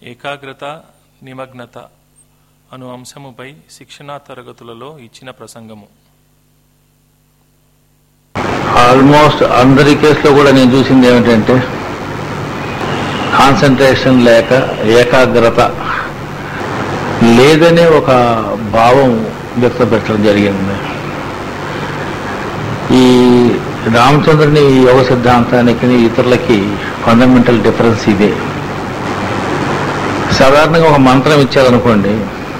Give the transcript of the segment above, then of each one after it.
ఏకాగ్రత నిమగ్నత అను అంశముపై శిక్షణా తరగతులలో ఇచ్చిన ప్రసంగము ఆల్మోస్ట్ అందరి కేసులో కూడా నేను చూసింది ఏమిటంటే కాన్సన్ట్రేషన్ లేక ఏకాగ్రత లేదనే ఒక భావం వ్యక్తపెట్టడం జరిగింది ఈ రామచంద్రుని యోగ సిద్ధాంతానికి ఇతరులకి ఫండమెంటల్ డిఫరెన్స్ ఇదే సాధారణంగా ఒక మంత్రం ఇచ్చారనుకోండి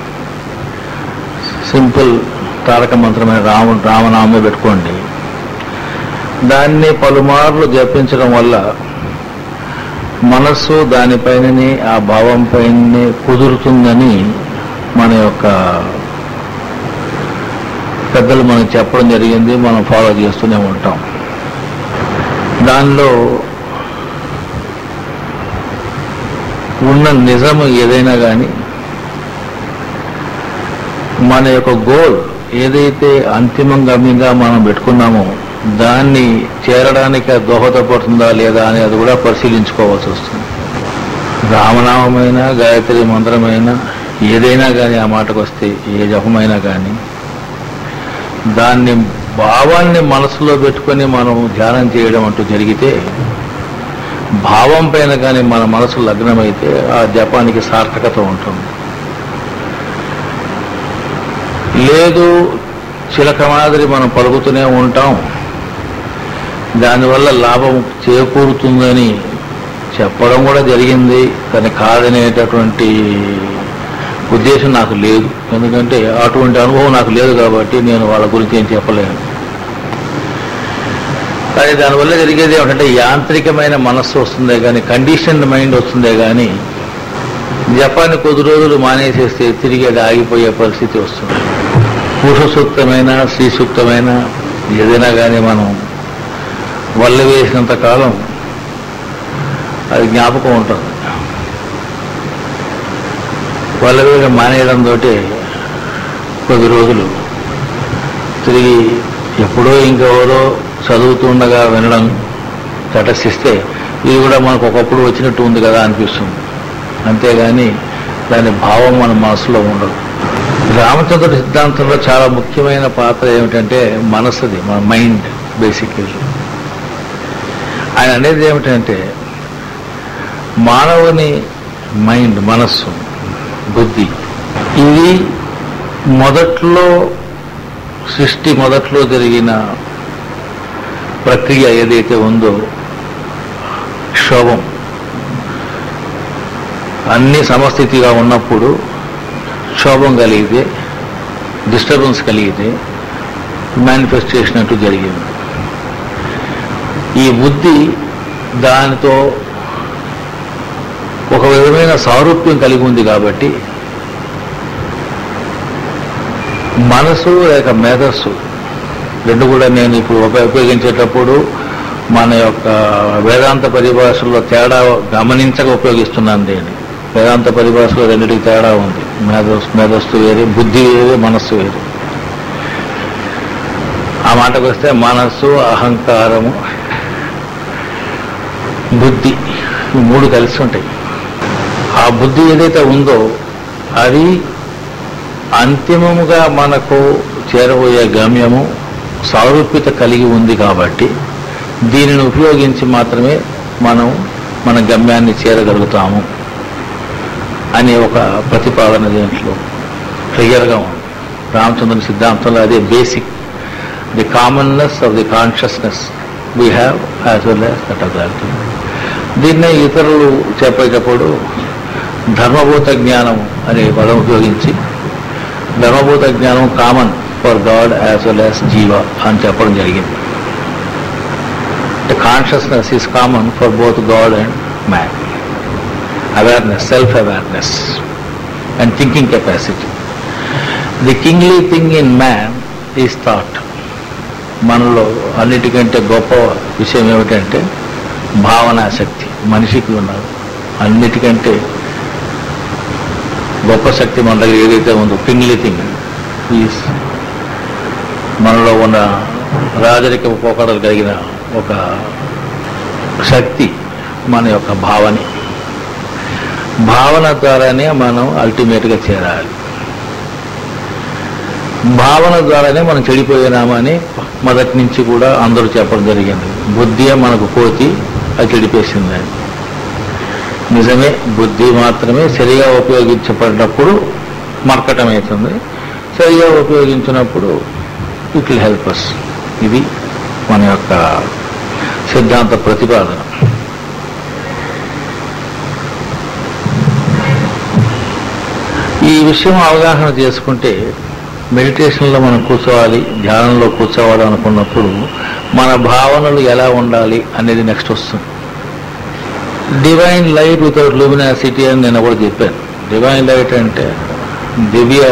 సింపుల్ తారక మంత్రమైన రామ రామనామం పెట్టుకోండి దాన్ని పలుమార్లు జపించడం వల్ల మనస్సు దానిపైననే ఆ భావం పైనే కుదురుతుందని మన యొక్క పెద్దలు మనకు చెప్పడం జరిగింది మనం ఫాలో చేస్తూనే ఉంటాం దానిలో ఉన్న నిజం ఏదైనా కానీ మన యొక్క గోల్ ఏదైతే అంతిమ గమ్యంగా మనం పెట్టుకున్నామో దాన్ని చేరడానికి అది దోహదపడుతుందా లేదా అనేది కూడా పరిశీలించుకోవాల్సి వస్తుంది రామనామమైన గాయత్రి మంత్రమైన ఏదైనా కానీ ఆ మాటకు వస్తే ఏ జపమైనా కానీ దాన్ని భావాన్ని మనసులో పెట్టుకొని మనం ధ్యానం చేయడం అంటూ జరిగితే భావం పైన కానీ మన మనసు లగ్నమైతే ఆ జపానికి సార్థకత ఉంటుంది లేదు చిలక మాదిరి మనం పలుకుతూనే ఉంటాం దానివల్ల లాభం చేకూరుతుందని చెప్పడం కూడా జరిగింది కానీ కాదనేటటువంటి ఉద్దేశం నాకు లేదు ఎందుకంటే అటువంటి అనుభవం నాకు లేదు కాబట్టి నేను వాళ్ళ గురించి ఏం చెప్పలేను కానీ దానివల్ల జరిగేది ఏమిటంటే యాంత్రికమైన మనస్సు వస్తుందే కానీ కండిషన్డ్ మైండ్ వస్తుందే కానీ జపాన్ కొద్ది రోజులు మానేసేస్తే తిరిగి అది ఆగిపోయే పరిస్థితి వస్తుంది పురుష సూక్తమైన స్త్రీ సూక్తమైన ఏదైనా కానీ మనం వల్ల వేసినంత కాలం అది జ్ఞాపకం ఉంటుంది వల్ల వేయడం మానేయడంతో కొద్ది రోజులు తిరిగి ఎప్పుడో ఇంకెవరో చదువుతుండగా వినడం తటస్థిస్తే ఇది కూడా మనకు ఒకప్పుడు వచ్చినట్టు ఉంది కదా అనిపిస్తుంది అంతేగాని దాని భావం మన మనసులో ఉండదు రామచంద్రుడి సిద్ధాంతంలో చాలా ముఖ్యమైన పాత్ర ఏమిటంటే మనసుది మన మైండ్ బేసిక్లీ ఆయన అనేది ఏమిటంటే మానవుని మైండ్ మనస్సు బుద్ధి ఇది మొదట్లో సృష్టి మొదట్లో జరిగిన ప్రక్రియ ఏదైతే ఉందో క్షోభం అన్ని సమస్థితిగా ఉన్నప్పుడు క్షోభం కలిగితే డిస్టర్బెన్స్ కలిగితే మేనిఫెస్టేషన్ అంటూ జరిగింది ఈ బుద్ధి దానితో ఒక విధమైన సారూప్యం కలిగి ఉంది కాబట్టి మనసు లేక మేధస్సు రెండు కూడా నేను ఇప్పుడు ఉప- ఉపయోగించేటప్పుడు మన యొక్క వేదాంత పరిభాషలో తేడా గమనించక ఉపయోగిస్తున్నాను దీన్ని వేదాంత పరిభాషలో రెండింటికి తేడా ఉంది మేధస్ మేధస్సు వేరే బుద్ధి వేరే మనస్సు వేరే ఆ మాటకు వస్తే మనస్సు అహంకారము బుద్ధి ఈ మూడు కలిసి ఉంటాయి ఆ బుద్ధి ఏదైతే ఉందో అది అంతిమముగా మనకు చేరబోయే గమ్యము సారూప్యత కలిగి ఉంది కాబట్టి దీనిని ఉపయోగించి మాత్రమే మనం మన గమ్యాన్ని చేరగలుగుతాము అనే ఒక ప్రతిపాదన దీంట్లో క్లియర్గా ఉంది రామచంద్రుని సిద్ధాంతంలో అదే basic the commonness of the consciousness we have as well as that of that దీన్నే ఇతరులు చెప్పేటప్పుడు ధర్మభూత జ్ఞానం అనే పదం ఉపయోగించి ధర్మభూత జ్ఞానం common for God as well as జీవ అని చెప్పడం జరిగింది consciousness is common for both God and man awareness self awareness and thinking capacity the kingly thing in man is thought మనలో అన్నిటికంటే గొప్ప విషయం ఏమిటంటే భావనా శక్తి మనిషికి ఉన్నది అన్నిటికంటే గొప్ప శక్తి మన దగ్గర ఏదైతే ఉందో కింగ్లీ థింగ్ ఈస్ మనలో ఉన్న రాజరిక పోకడలు కలిగిన ఒక శక్తి మన యొక్క భావని భావన ద్వారానే మనం అల్టిమేట్గా చేరాలి భావన ద్వారానే మనం చెడిపోయినామని మొదటి నుంచి కూడా అందరూ చెప్పడం జరిగింది బుద్ధియే మనకు కోతి అది చెడిపేసింది అని నిజమే బుద్ధి మాత్రమే సరిగా ఉపయోగించబడినప్పుడు మర్కటం అవుతుంది సరిగా ఉపయోగించినప్పుడు ఇట్ విల్ హెల్ప్ అస్ ఇది మన యొక్క సిద్ధాంత ప్రతిపాదన ఈ విషయం అవగాహన చేసుకుంటే మెడిటేషన్లో మనం కూర్చోవాలి ధ్యానంలో కూర్చోవాలి అనుకున్నప్పుడు మన భావనలు ఎలా ఉండాలి అనేది నెక్స్ట్ వస్తుంది డివైన్ లైట్ వితౌట్ లూమినాసిటీ అని నేను కూడా చెప్పాను డివైన్ లైట్ అంటే దివ్య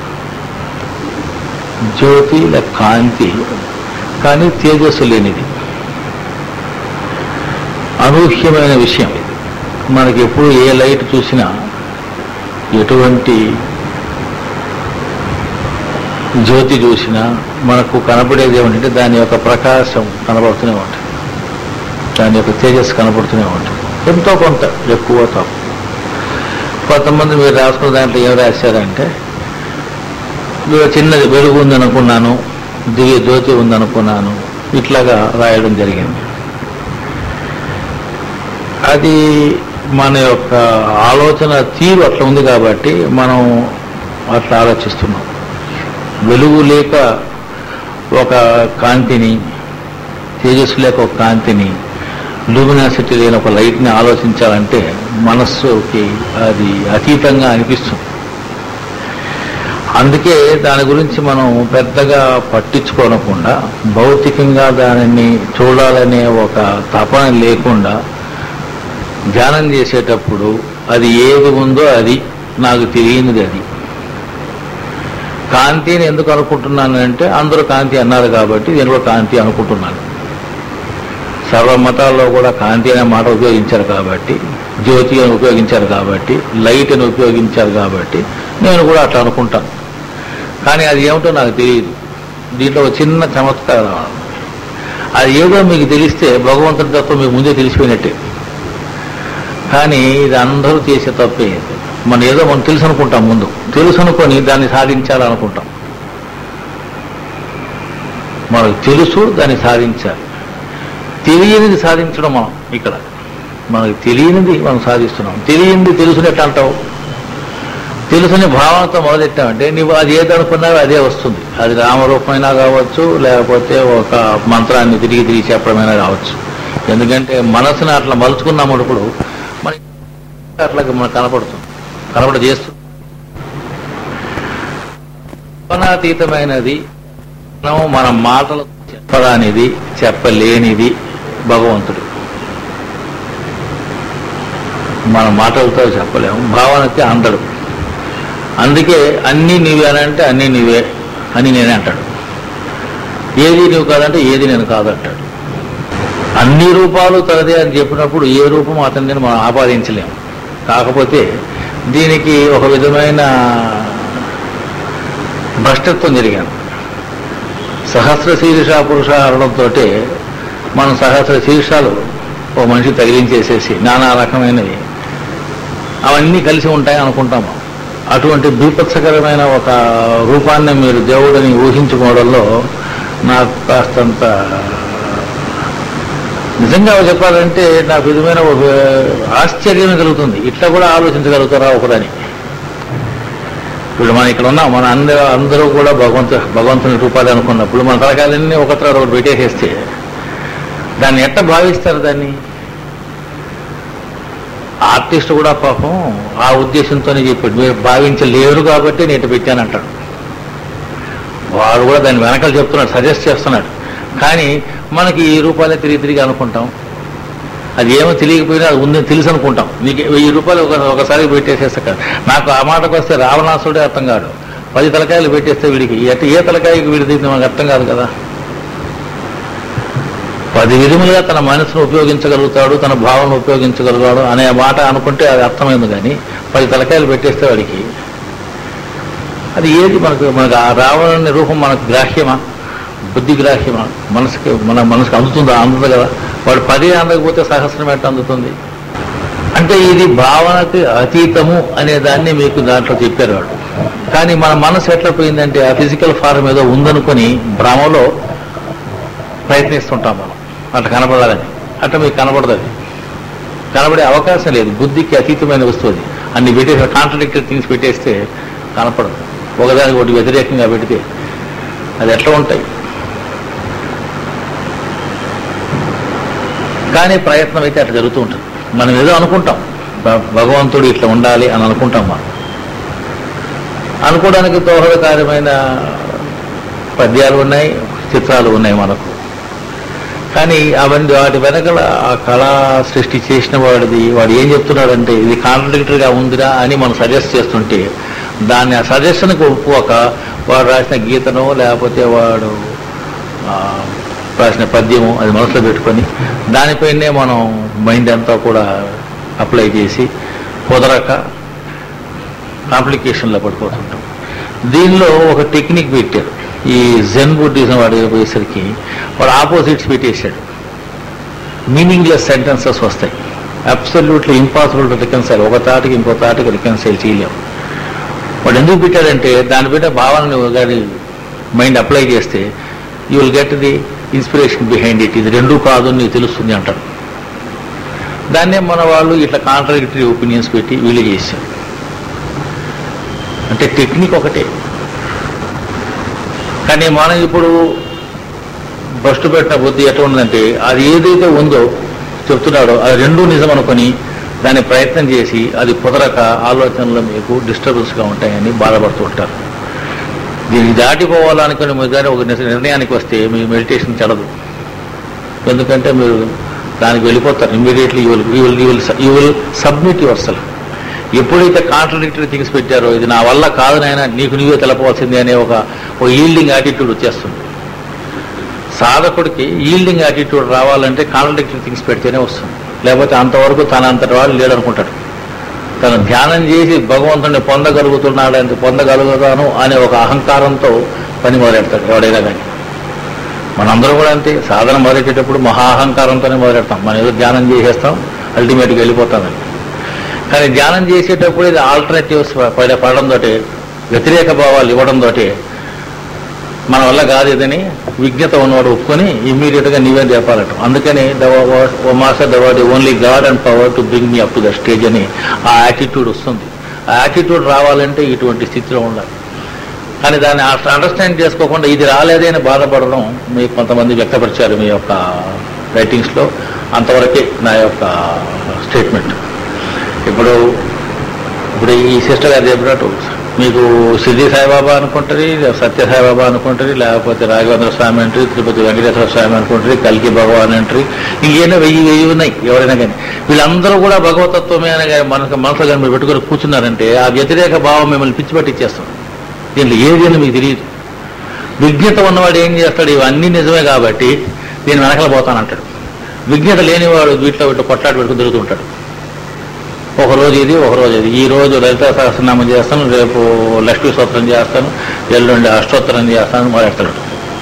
జ్యోతి లేక కాంతి కానీ తేజస్సు లేనిది అనూహ్యమైన విషయం ఇది మనకి ఎప్పుడు ఏ లైట్ చూసినా ఎటువంటి జ్యోతి చూసినా మనకు కనపడేది ఏమిటంటే దాని యొక్క ప్రకాశం కనబడుతూనే ఉంటుంది దాని యొక్క తేజస్సు కనపడుతూనే ఉంటుంది ఎంతో కొంత ఎక్కువ తక్కువ కొంతమంది మీరు రాసుకున్న దాంట్లో ఏం రాశారంటే మీరు చిన్నది వెలుగు ఉందనుకున్నాను దివ్య జ్యోతి ఉందనుకున్నాను ఇట్లాగా రాయడం జరిగింది అది మన యొక్క ఆలోచన తీరు అట్లా ఉంది కాబట్టి మనం అట్లా ఆలోచిస్తున్నాం వెలుగు లేక ఒక కాంతిని తేజస్సు లేక ఒక కాంతిని లూమినాసిటీ లేని ఒక లైట్ని ఆలోచించాలంటే మనస్సుకి అది అతీతంగా అనిపిస్తుంది అందుకే దాని గురించి మనం పెద్దగా పట్టించుకోనకుండా భౌతికంగా దానిని చూడాలనే ఒక తపన లేకుండా ధ్యానం చేసేటప్పుడు అది ఏది ఉందో అది నాకు తెలియనిది అది కాంతిని ఎందుకు అనుకుంటున్నాను అంటే అందరూ కాంతి అన్నారు కాబట్టి నేను కూడా కాంతి అనుకుంటున్నాను సర్వ మతాల్లో కూడా కాంతి అనే మాట ఉపయోగించారు కాబట్టి జ్యోతి అని ఉపయోగించారు కాబట్టి లైట్ అని ఉపయోగించారు కాబట్టి నేను కూడా అట్లా అనుకుంటాను కానీ అది ఏమిటో నాకు తెలియదు దీంట్లో ఒక చిన్న చమత్కారం అది ఏదో మీకు తెలిస్తే భగవంతుడి తత్వం మీకు ముందే తెలిసిపోయినట్టే కానీ ఇది అందరూ చేసే తప్పే ఇది. మనం ఏదో మనం తెలుసు అనుకుంటాం ముందు తెలుసు అనుకొని దాన్ని సాధించాలనుకుంటాం మనకు తెలుసు దాన్ని సాధించాలి తెలియనిది సాధించడం మనం ఇక్కడ మనకు తెలియనిది మనం సాధిస్తున్నాం తెలియనిది తెలుసునట్టు అంటావు తెలుసుని భావనతో మొదలెట్టామంటే నువ్వు అది ఏది అనుకున్నావో అదే వస్తుంది అది రామరూపమైనా కావచ్చు లేకపోతే ఒక మంత్రాన్ని తిరిగి తిరిగి చెప్పడమైనా కావచ్చు ఎందుకంటే మనసుని అట్లా మలుచుకున్నప్పుడు మనకి అట్లా మనకు కనపడుతుంది కనపడ చేస్తుంది భావనాతీతమైనది మనం మన మాటలు చెప్పరానిది చెప్పలేనిది భగవంతుడు మన మాటలతో చెప్పలేము భావనకి అందడు అందుకే అన్నీ నీవే అని అంటే అన్నీ నీవే అని నేనే అంటాడు ఏది నువ్వు కాదంటే ఏది నేను కాదంటాడు అన్ని రూపాలు తనదే అని చెప్పినప్పుడు ఏ రూపం అతన్ని మనం ఆపాదించలేము కాకపోతే దీనికి ఒక విధమైన భ్రష్టత్వం జరిగాను సహస్ర శీర్ష పురుష అనడంతో మనం సహస్ర శీర్షాలు ఓ మనిషి తగిలించేసేసి నానా రకమైనవి అవన్నీ కలిసి ఉంటాయి అనుకుంటాము అటువంటి బీపత్సకరమైన ఒక రూపాన్ని మీరు దేవుడిని ఊహించుకోవడంలో నాకు కాస్తంత నిజంగా చెప్పాలంటే నాకు విధమైన ఒక ఆశ్చర్యం కలుగుతుంది ఇట్లా కూడా ఆలోచించగలుగుతారా ఒకడని ఇప్పుడు మనం ఇక్కడ ఉన్నాం మన అందరూ అందరూ కూడా భగవంతు భగవంతుని రూపాలు అనుకున్నప్పుడు మన తలకాయలన్నీ ఒకటి ఒకటి పెట్టేసేస్తే దాన్ని ఎట్ట భావిస్తారు దాన్ని ఆర్టిస్ట్ కూడా పాపం ఆ ఉద్దేశంతోనే చెప్పాడు మీరు భావించలేరు కాబట్టి నేను పెట్టానంటాడు వాడు కూడా దాని వెనకాల చెప్తున్నాడు సజెస్ట్ చేస్తున్నాడు కానీ మనకి ఈ రూపాయలే తిరిగి తిరిగి అనుకుంటాం అది ఏమో తెలియకపోయినా అది ఉందని తెలుసు అనుకుంటాం నీకు వెయ్యి రూపాయలు ఒక ఒకసారి పెట్టేసేస్తా కాదు నాకు ఆ మాటకు వస్తే రావణాసుడే అర్థం కాడు పది తలకాయలు పెట్టేస్తే వీడికి ఎట్ట ఏ తలకాయకి వీడిది మనకు అర్థం కాదు కదా పది విధములుగా తన మనసును ఉపయోగించగలుగుతాడు తన భావన ఉపయోగించగలుగుతాడు అనే మాట అనుకుంటే అది అర్థమైంది కానీ పది తలకాయలు పెట్టేస్తే వాడికి అది ఏది మనకు మనకు ఆ రావణుని రూపం మనకు గ్రాహ్యమా బుద్ధి గ్రాహ్యమా మనసుకి మన మనసుకు అందుతుందా అందుతుంది కదా వాడు పది అందకపోతే సహస్రం ఎట్ట అందుతుంది అంటే ఇది భావనకి అతీతము అనే దాన్ని మీకు దాంట్లో చెప్పారు వాడు కానీ మన మనసు ఎట్లా పోయిందంటే ఆ ఫిజికల్ ఫారం ఏదో ఉందనుకొని భ్రమలో ప్రయత్నిస్తుంటాం మనం అట్లా కనపడాలని అట్లా మీకు కనపడదు అది కనబడే అవకాశం లేదు బుద్ధికి అతీతమైన వస్తువు అది అన్ని పెట్టేసి కాంట్రడిక్టరీ థింగ్స్ పెట్టేస్తే కనపడదు ఒకదానికి ఒకటి వ్యతిరేకంగా పెడితే అది ఎట్లా ఉంటాయి కానీ ప్రయత్నం అయితే అట్లా జరుగుతూ ఉంటుంది మనం ఏదో అనుకుంటాం భ- భగవంతుడు ఇట్లా ఉండాలి అని అనుకుంటాం మనం అనుకోవడానికి దోహదకారమైన పద్యాలు ఉన్నాయి చిత్రాలు ఉన్నాయి మనకు కానీ అవన్నీ వాటి వెనకల ఆ కళా సృష్టి చేసిన వాడిది వాడు ఏం చెప్తున్నాడంటే ఇది కాంట్రడిక్టరీగా ఉందిరా అని మనం సజెస్ట్ చేస్తుంటే దాన్ని ఆ సజెషన్కి ఒప్పుకోక వాడు రాసిన గీతనో లేకపోతే వాడు ఆ, రాసిన పద్యము అది మనసులో పెట్టుకొని దానిపైనే మనం మైండ్ అంతా కూడా అప్లై చేసి కుదరక కాంప్లికేషన్లో పడిపోతుంటాం దీనిలో ఒక టెక్నిక్ పెట్టారు ఈ జెన్ బుద్ధిజం వాడు పోయేసరికి వాడు ఆపోజిట్స్ పెట్టేశాడు మీనింగ్లెస్ సెంటెన్సెస్ వస్తాయి అబ్సల్యూట్లీ ఇంపాసిబుల్ టు రికన్సైల్ ఒక తాటికి ఇంకో తాటికి రికన్సైల్ చేయలేము వాడు ఎందుకు పెట్టాడంటే దాని మీద భావనని గారి మైండ్ అప్లై చేస్తే you will get the inspiration behind it ఇది రెండూ కాదు అని నీకు తెలుస్తుంది అంటారు దాన్నే మన వాళ్ళు ఇట్లా కాంట్రడిక్టరీ ఒపీనియన్స్ పెట్టి వీళ్ళు చేశారు అంటే టెక్నిక్ ఒకటే కానీ మనం ఇప్పుడు భ్రష్టు పెట్టిన బుద్ధి ఎట్లా ఉందంటే అది ఏదైతే ఉందో చెప్తున్నాడో అది రెండూ నిజం అనుకొని దాన్ని ప్రయత్నం చేసి అది కుదరక ఆలోచనలు మీకు డిస్టర్బెన్స్గా ఉంటాయని బాధపడుతూ ఉంటారు దీనికి దాటిపోవాలనుకుని మీరు కానీ ఒక నిజ- నిర్ణయానికి వస్తే మీ మెడిటేషన్ చెడదు ఎందుకంటే మీరు దానికి వెళ్ళిపోతారు immediately you will you will you will you will submit yourself ఎప్పుడైతే కాంట్రడిక్టరీ థింగ్స్ పెట్టారో ఇది నా వల్ల కాదు నాయన నీకు నీవే తెలపవలసింది అనే ఒక ఒక ఈల్డింగ్ యాటిట్యూడ్ వచ్చేస్తుంది సాధకుడికి ఈల్డింగ్ యాటిట్యూడ్ రావాలంటే కాంట్రడిక్టరీ థింగ్స్ పెడితేనే వస్తుంది లేకపోతే అంతవరకు తన అంతటి వాడు లేడనుకుంటాడు తను ధ్యానం చేసి భగవంతుడిని పొందగలుగుతున్నాడు అని పొందగలుగుతాను అనే ఒక అహంకారంతో పని మొదలెడతాడు ఎవడైనా కానీ మనందరూ కూడా అంతే సాధన మొదలెట్టేటప్పుడు మహా అహంకారంతోనే మొదలెడతాం మనం ఏదో ధ్యానం చేసేస్తాం అల్టిమేట్గా వెళ్ళిపోతామని కానీ ధ్యానం చేసేటప్పుడు ఇది ఆల్టర్నేటివ్స్ పడ పడడంతో వ్యతిరేక భావాలు ఇవ్వడంతో మన వల్ల కాదు ఇదని విజ్ఞత ఉన్నవాడు ఒప్పుకొని ఇమ్మీడియట్గా నీవే చెప్పాలట అందుకని మాస్టర్ దవాడ్ only God and power to bring me up to the stage అని ఆ యాటిట్యూడ్ వస్తుంది ఆ యాటిట్యూడ్ రావాలంటే ఇటువంటి స్థితిలో ఉండాలి కానీ దాన్ని అండర్స్టాండ్ చేసుకోకుండా ఇది రాలేదే అని బాధపడడం మీకు కొంతమంది వ్యక్తపరిచారు మీ యొక్క రైటింగ్స్లో అంతవరకే నా యొక్క స్టేట్మెంట్ ఇప్పుడు ఇప్పుడు ఈ సిస్టర్ గారు చెప్పినట్టు మీకు సిద్ధి సాయిబాబా అనుకుంటుంది సత్య సాయిబాబా అనుకుంటుంది లేకపోతే రాఘవేంద్ర స్వామి అంటారు తిరుపతి వెంకటేశ్వర స్వామి అనుకుంటుంది కల్కి భగవాన్ అంటారు ఇంకేనా వెయ్యి వెయ్యి ఉన్నాయి ఎవరైనా కానీ వీళ్ళందరూ కూడా భగవతత్వమే అని కానీ మనకు మనసులో కానీ మీరు పెట్టుకొని కూర్చున్నారంటే ఆ వ్యతిరేక భావం మిమ్మల్ని పిచ్చి పట్టిచ్చేస్తాం దీంట్లో ఏది అని మీకు తెలియదు విజ్ఞత ఉన్నవాడు ఏం చేస్తాడు ఇవన్నీ నిజమే కాబట్టి నేను వెనకల పోతానంటాడు విజ్ఞత లేనివాడు వీటిలో వీటిలో కొట్లాడి పెట్టుకుని తిరుగుతుంటాడు ఒక రోజు ఇది ఒక రోజు ఇది ఈ రోజు లలిత సహస్రనామం చేస్తాను రేపు లక్ష్మీ స్తోత్రం చేస్తాను ఎల్లుండి అష్టోత్తరం చేస్తాను మొదలెడతాడు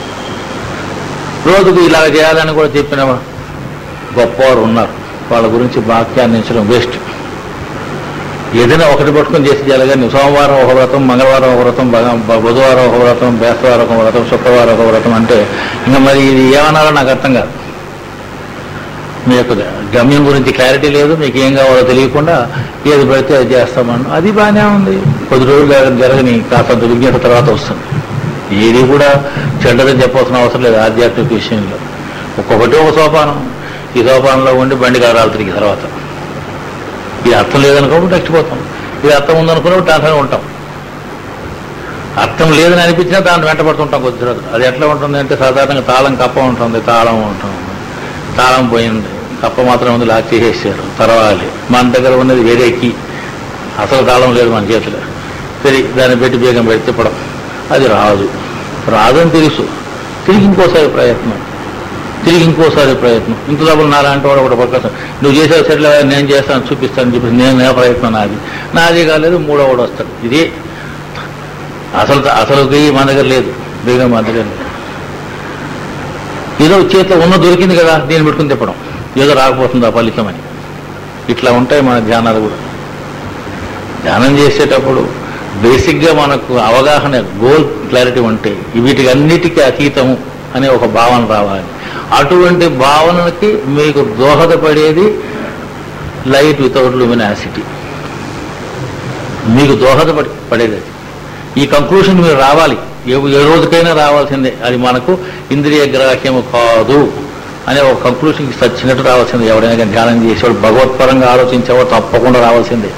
రోజుకు ఇలాగ చేయాలని కూడా చెప్పిన గొప్పవారు ఉన్నారు వాళ్ళ గురించి వాక్యాన్ని ఎంచడం వేస్ట్ ఏదైనా ఒకటి పట్టుకొని చేసి చేయాలి కానీ సోమవారం ఒక వ్రతం మంగళవారం ఒక వ్రతం బగ- బ- బుధవారం ఒక వ్రతం బేస్తవారం ఒక వ్రతం శుక్రవారం ఒక వ్రతం అంటే ఇంకా మరి ఇది ఏమన్నారో నాకు అర్థం కాదు మీ యొక్క గమ్యం గురించి క్లారిటీ లేదు మీకు ఏం కావాలో తెలియకుండా ఏది పడితే అది చేస్తామని అది బాగానే ఉంది కొద్ది రోజులు జరగ- జరగని కాస్తంత విజ్ఞత తర్వాత వస్తుంది ఏది కూడా చెడ్డదని చెప్పాల్సిన అవసరం లేదు ఆధ్యాత్మిక విషయంలో ఒక్కొక్కటి ఒక సోపానం ఈ సోపానంలో ఉండి బండి కారాలు తిరిగి తర్వాత ఇది అర్థం లేదనుకోకుండా నెక్స్ట్ పోతాం ఇది అర్థం ఉందనుకున్నప్పుడు దాంట్లోనే ఉంటాం అర్థం లేదని అనిపించినా దాన్ని వెంట పడుతుంటాం కొద్ది రోజులు అది ఎట్లా ఉంటుంది అంటే సాధారణంగా తాళం కప్ప ఉంటుంది తాళం ఉంటుంది తాళం పోయింది కప్ప మాత్రం ఉంది లాక్ చేసేసారు తర్వాలి మన దగ్గర ఉన్నది వేరే కీ అసలు తాళం లేదు మన చేతిలో సరే దాన్ని పెట్టి బేగం పెట్టి తిప్పడం అది రాదు రాదని తెలుసు తిరిగి ఇంకోసారి ప్రయత్నం తిరిగి ఇంకోసారి ప్రయత్నం ఇంత డబ్బులు నాలాంటి వాడు ఒకటి పక్క నువ్వు చేసే సరిలే నేను చేస్తాను చూపిస్తాను చెప్పి నేను నా ప్రయత్నం నాది నాది కాలేదు మూడో వాడు వస్తాడు ఇదే అసలు అసలు వెయ్యి మన దగ్గర లేదు బేగం మన దగ్గర లేదు ఏదో చేతిలో ఉన్న దొరికింది కదా దీన్ని పెట్టుకుని తిప్పడం ఏదో రాకపోతుంది ఆ ఫలితం అని ఇట్లా ఉంటాయి మన ధ్యానాలు కూడా ధ్యానం చేసేటప్పుడు బేసిక్గా మనకు అవగాహన గోల్ క్లారిటీ ఉంటే వీటికి అన్నిటికీ అతీతము అనే ఒక భావన రావాలి అటువంటి భావనకి మీకు దోహదపడేది లైట్ వితౌట్ లూమినాసిటీ మీకు దోహదపడి పడేది అది ఈ కంక్లూషన్ మీరు రావాలి ఏ ఏ రోజుకైనా రావాల్సిందే అది మనకు ఇంద్రియ గ్రాహ్యము కాదు అనే ఒక కంక్లూషన్కి సచ్చినట్టు రావాల్సిందే ఎవడైనా కానీ ధ్యానం చేసేవాడు భగవత్పరంగా ఆలోచించేవాడు తప్పకుండా రావాల్సిందే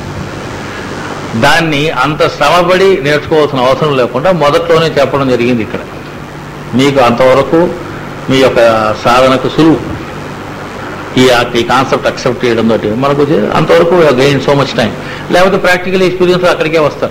దాన్ని అంత శ్రమపడి నేర్చుకోవాల్సిన అవసరం లేకుండా మొదట్లోనే చెప్పడం జరిగింది ఇక్కడ మీకు అంతవరకు మీ యొక్క సాధనకు సులువు ఈ ఈ కాన్సెప్ట్ అక్సెప్ట్ చేయడం తోటి మనకు వచ్చి అంతవరకు గెయిన్ సో మచ్ టైం లేకపోతే ప్రాక్టికల్ ఎక్స్పీరియన్స్ అక్కడికే వస్తారు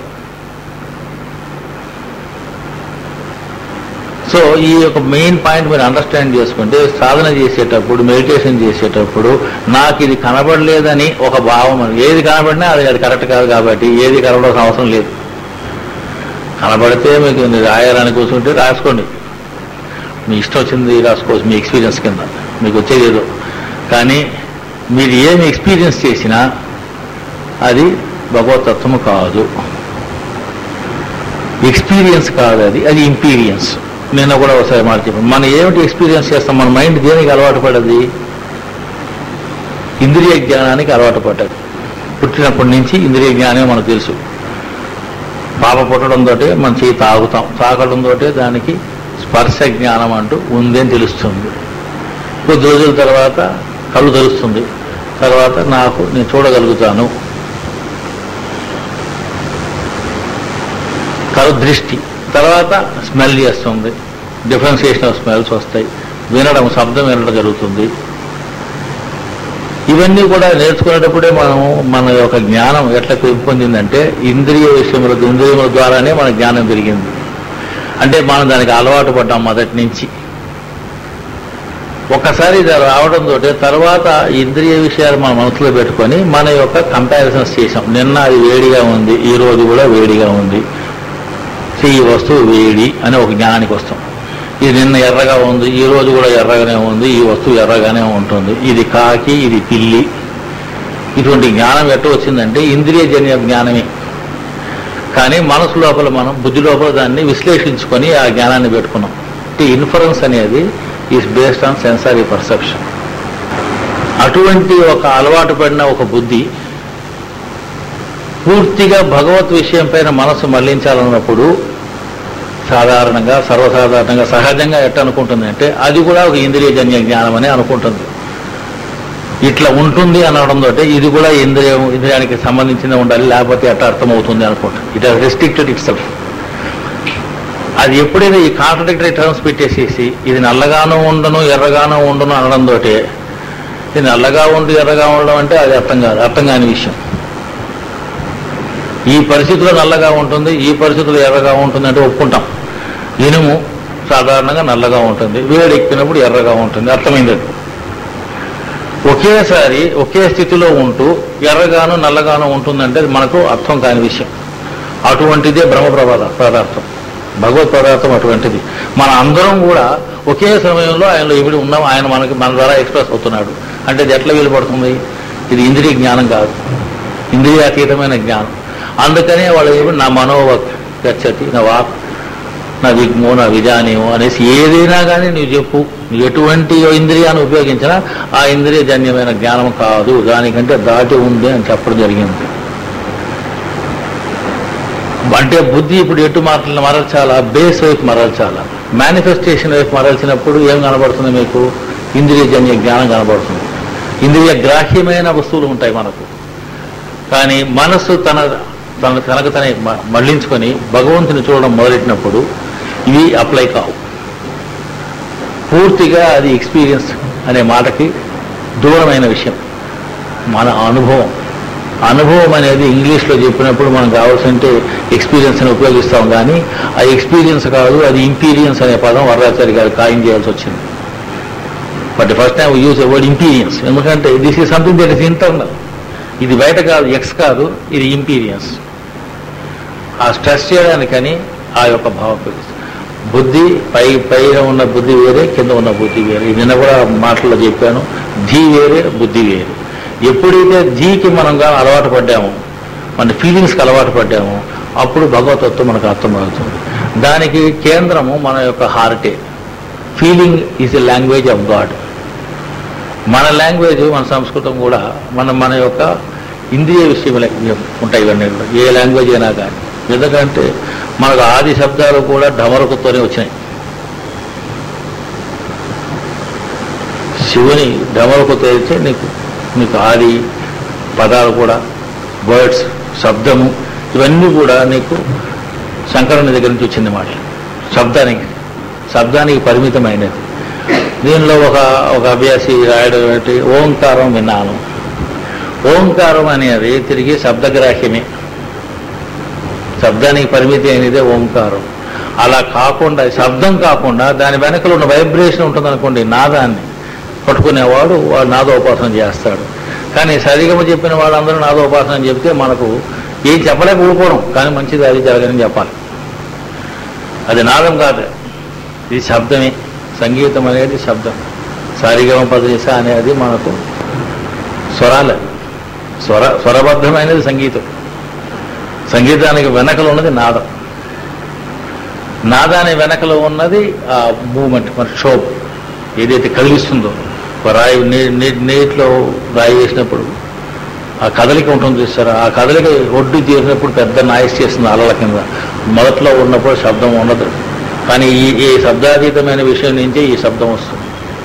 సో ఈ యొక్క మెయిన్ పాయింట్ మీరు అండర్స్టాండ్ చేసుకుంటే సాధన చేసేటప్పుడు మెడిటేషన్ చేసేటప్పుడు నాకు ఇది కనబడలేదని ఒక భావం అని. ఏది కనబడినా అది అది కరెక్ట్ కాదు కాబట్టి ఏది కనబడాల్సిన అవసరం లేదు కనబడితే మీకు ఇది రాయాలని కూర్చుంటే రాసుకోండి మీ ఇష్టం వచ్చింది రాసుకోవచ్చు మీ ఎక్స్పీరియన్స్ కింద మీకు వచ్చేది ఏదో కానీ మీరు ఏమి ఎక్స్పీరియన్స్ చేసినా అది భగవతత్వము కాదు ఎక్స్పీరియన్స్ కాదు అది అది ఇంపీరియన్స్ నిన్న కూడా ఒకసారి మాట చెప్పాను మనం ఏమిటి ఎక్స్పీరియన్స్ చేస్తాం మన మైండ్ దేనికి అలవాటు పడది ఇంద్రియ జ్ఞానానికి అలవాటు పడ్డది పుట్టినప్పటి నుంచి ఇంద్రియ జ్ఞానమే మనకు తెలుసు పాప పుట్టడంతో మనం చేయి తాగుతాం తాగడంతో దానికి స్పర్శ జ్ఞానం అంటూ ఉంది అని తెలుస్తుంది కొద్ది రోజుల తర్వాత కళ్ళు తెలుస్తుంది తర్వాత నాకు నేను చూడగలుగుతాను కళ్ళు దృష్టి తర్వాత స్మెల్ చేస్తుంది డిఫరెన్సియేషన్ ఆఫ్ స్మెల్స్ వస్తాయి వినడం శబ్దం వినడం జరుగుతుంది ఇవన్నీ కూడా నేర్చుకునేటప్పుడే మనం మన యొక్క జ్ఞానం ఎట్లా పెంపొందిందంటే ఇంద్రియ విషయముల ఇంద్రియముల ద్వారానే మన జ్ఞానం పెరిగింది అంటే మనం దానికి అలవాటు పడ్డాం మొదటి నుంచి ఒక్కసారి ఇది రావడంతో తర్వాత ఇంద్రియ విషయాలు మన మనసులో పెట్టుకొని మన యొక్క కంపారిజన్స్ చేసాం నిన్న అది వేడిగా ఉంది ఈ రోజు కూడా వేడిగా ఉంది సో ఈ వస్తువు వేడి అని ఒక జ్ఞానానికి వస్తాం ఇది నిన్న ఎర్రగా ఉంది ఈ రోజు కూడా ఎర్రగానే ఉంది ఈ వస్తువు ఎర్రగానే ఉంటుంది ఇది కాకి ఇది పిల్లి ఇటువంటి జ్ఞానం ఎట్ట వచ్చిందంటే ఇంద్రియజన్య జ్ఞానమే కానీ మనసు లోపల మనం బుద్ధి లోపల దాన్ని విశ్లేషించుకొని ఆ జ్ఞానాన్ని పెట్టుకున్నాం అంటే ఇన్ఫరెన్స్ అనేది is based on sensory perception అటువంటి ఒక అలవాటు పడిన ఒక బుద్ధి పూర్తిగా భగవత్ విషయం పైన మనసు మళ్లించాలన్నప్పుడు సాధారణంగా సర్వసాధారణంగా సహజంగా ఎట్ట అనుకుంటుంది అంటే అది కూడా ఒక ఇంద్రియజన్య జ్ఞానం అని అనుకుంటుంది ఇట్లా ఉంటుంది అనడంతో ఇది కూడా ఇంద్రియం ఇంద్రియానికి సంబంధించిన ఉండాలి లేకపోతే ఎట్లా అర్థమవుతుంది అనుకుంటుంది it has restricted itself అది ఎప్పుడైనా ఈ కాంట్రడిక్టరీ టర్మ్స్ పెట్టేసేసి ఇది నల్లగానూ ఉండను ఎర్రగానూ ఉండను అనడంతో ఇది నల్లగా ఉండి ఎర్రగా ఉండడం అంటే అది అర్థం కాదు అర్థం కాని విషయం ఈ పరిస్థితిలో నల్లగా ఉంటుంది ఈ పరిస్థితిలో ఎర్రగా ఉంటుంది అంటే ఒప్పుకుంటాం ఇనుము సాధారణంగా నల్లగా ఉంటుంది వేడి ఎక్కినప్పుడు ఎర్రగా ఉంటుంది అర్థమైంది అది ఒకేసారి ఒకే స్థితిలో ఉంటూ ఎర్రగాను నల్లగాను ఉంటుందంటే అది మనకు అర్థం కాని విషయం అటువంటిదే బ్రహ్మ ప్రవాద పదార్థం భగవత్ పదార్థం అటువంటిది మన అందరం కూడా ఒకే సమయంలో ఆయనలో ఇవిడి ఉన్నాం ఆయన మనకి మన ద్వారా ఎక్స్ప్రెస్ అవుతున్నాడు అంటే ఇది ఎట్లా వీలుపడుతుంది ఇది ఇంద్రియ జ్ఞానం కాదు ఇంద్రియాతీతమైన జ్ఞానం అందుకనే వాళ్ళు ఏమి నా మనోవ గచ్చతి నా వాక్ నా విగ్మో నా విజానీయమో అనేసి ఏదైనా కానీ నువ్వు చెప్పు నువ్వు ఎటువంటి ఇంద్రియాన్ని ఉపయోగించినా ఆ ఇంద్రియజన్యమైన జ్ఞానం కాదు దానికంటే దాటి ఉంది అని చెప్పడం జరిగింది అంటే బుద్ధి ఇప్పుడు ఎటు మాటలను మరల్చాలా బేస్ వైపు మరల్చాలా మేనిఫెస్టేషన్ వైపు మరల్చినప్పుడు ఏం కనబడుతుంది మీకు ఇంద్రియజన్య జ్ఞానం కనబడుతుంది ఇంద్రియ గ్రాహ్యమైన వస్తువులు ఉంటాయి మనకు కానీ మనస్సు తన తన తనకు తనే మ- మళ్లించుకొని భగవంతుని చూడడం మొదలెట్టినప్పుడు ఇవి అప్లై కావు పూర్తిగా అది ఎక్స్పీరియన్స్ అనే మాటకి దూరమైన విషయం మన అనుభవం అనుభవం అనేది ఇంగ్లీష్లో చెప్పినప్పుడు మనం కావాల్సింటే ఎక్స్పీరియన్స్ అని ఉపయోగిస్తాం కానీ ఆ ఎక్స్పీరియన్స్ కాదు అది ఇంపీరియన్స్ అనే పదం వరదాచారి గారు ఖాయం చేయాల్సి వచ్చింది but first time use word experience ఎందుకంటే this is something that is internal ఇది బయట కాదు ఎక్స్ కాదు ఇది ఇంపీరియన్స్ ఆ స్ట్రెస్ చేయడానికని ఆ యొక్క భావం ఉపయోగిస్తుంది బుద్ధి పై పైన ఉన్న బుద్ధి వేరే కింద ఉన్న బుద్ధి వేరే ఇది నిన్న కూడా మాటల్లో చెప్పాను ధీ వేరే బుద్ధి వేరే ఎప్పుడైతే జీకి మనం గా అలవాటు పడ్డామో మన ఫీలింగ్స్కి అలవాటు పడ్డామో అప్పుడు భగవతత్వం మనకు అర్థమవుతుంది దానికి కేంద్రము మన యొక్క హార్టే feeling is a language of God మన లాంగ్వేజ్ మన సంస్కృతం కూడా మన మన యొక్క ఇంద్రియ విషయములే ఉంటాయి ఇవన్నీ కూడా ఏ లాంగ్వేజ్ అయినా కానీ ఎందుకంటే మనకు ఆది శబ్దాలు కూడా ఢమరుకుతోనే వచ్చినాయి శివుని ఢమరుకుతో అయితే నీకు నీకు ఆది పదాలు కూడా వర్డ్స్ శబ్దము ఇవన్నీ కూడా నీకు శంకరుని దగ్గర నుంచి వచ్చింది మాట శబ్దానికి శబ్దానికి పరిమితమైనది దీనిలో ఒక ఒక అభ్యాసి రాయడం ఏంటి ఓంకారం విన్నాను ఓంకారం అనేది తిరిగి శబ్దగ్రాహ్యమే శబ్దానికి పరిమితి అయినదే ఓంకారం అలా కాకుండా శబ్దం కాకుండా దాని వెనకలో ఉన్న వైబ్రేషన్ ఉంటుంది అనుకోండి నాదాన్ని పట్టుకునేవాడు వాడు నాదోపాసన చేస్తాడు కానీ సరిగమ చెప్పిన వాళ్ళందరూ నాదోపాసన చెప్తే మనకు ఏం చెప్పలేక ఊరుకోవడం కానీ మంచిది అది జరగని చెప్పాలి అది నాదం కాదు ఇది శబ్దమే సంగీతం అనేది శబ్దం సరిగమ పదనిస అనేది మనకు స్వరాలు స్వర స్వరబద్ధమైనది సంగీతం సంగీతానికి వెనకలు ఉన్నది నాదం నాదాని వెనకలో ఉన్నది ఆ మూమెంట్ మన షోప్ ఏదైతే కదిలిస్తుందో ఒక రాయి నీ నీ- నీటిలో రాయి వేసినప్పుడు ఆ కదలిక ఉంటుంది చూస్తారా ఆ కదలిక ఒడ్డు చేసినప్పుడు పెద్ద నాయిస్ చేస్తుంది అలల కింద మొదట్లో ఉన్నప్పుడు శబ్దం ఉండదు కానీ ఈ ఈ శబ్దాతీతమైన విషయం నుంచే ఈ శబ్దం వస్తుంది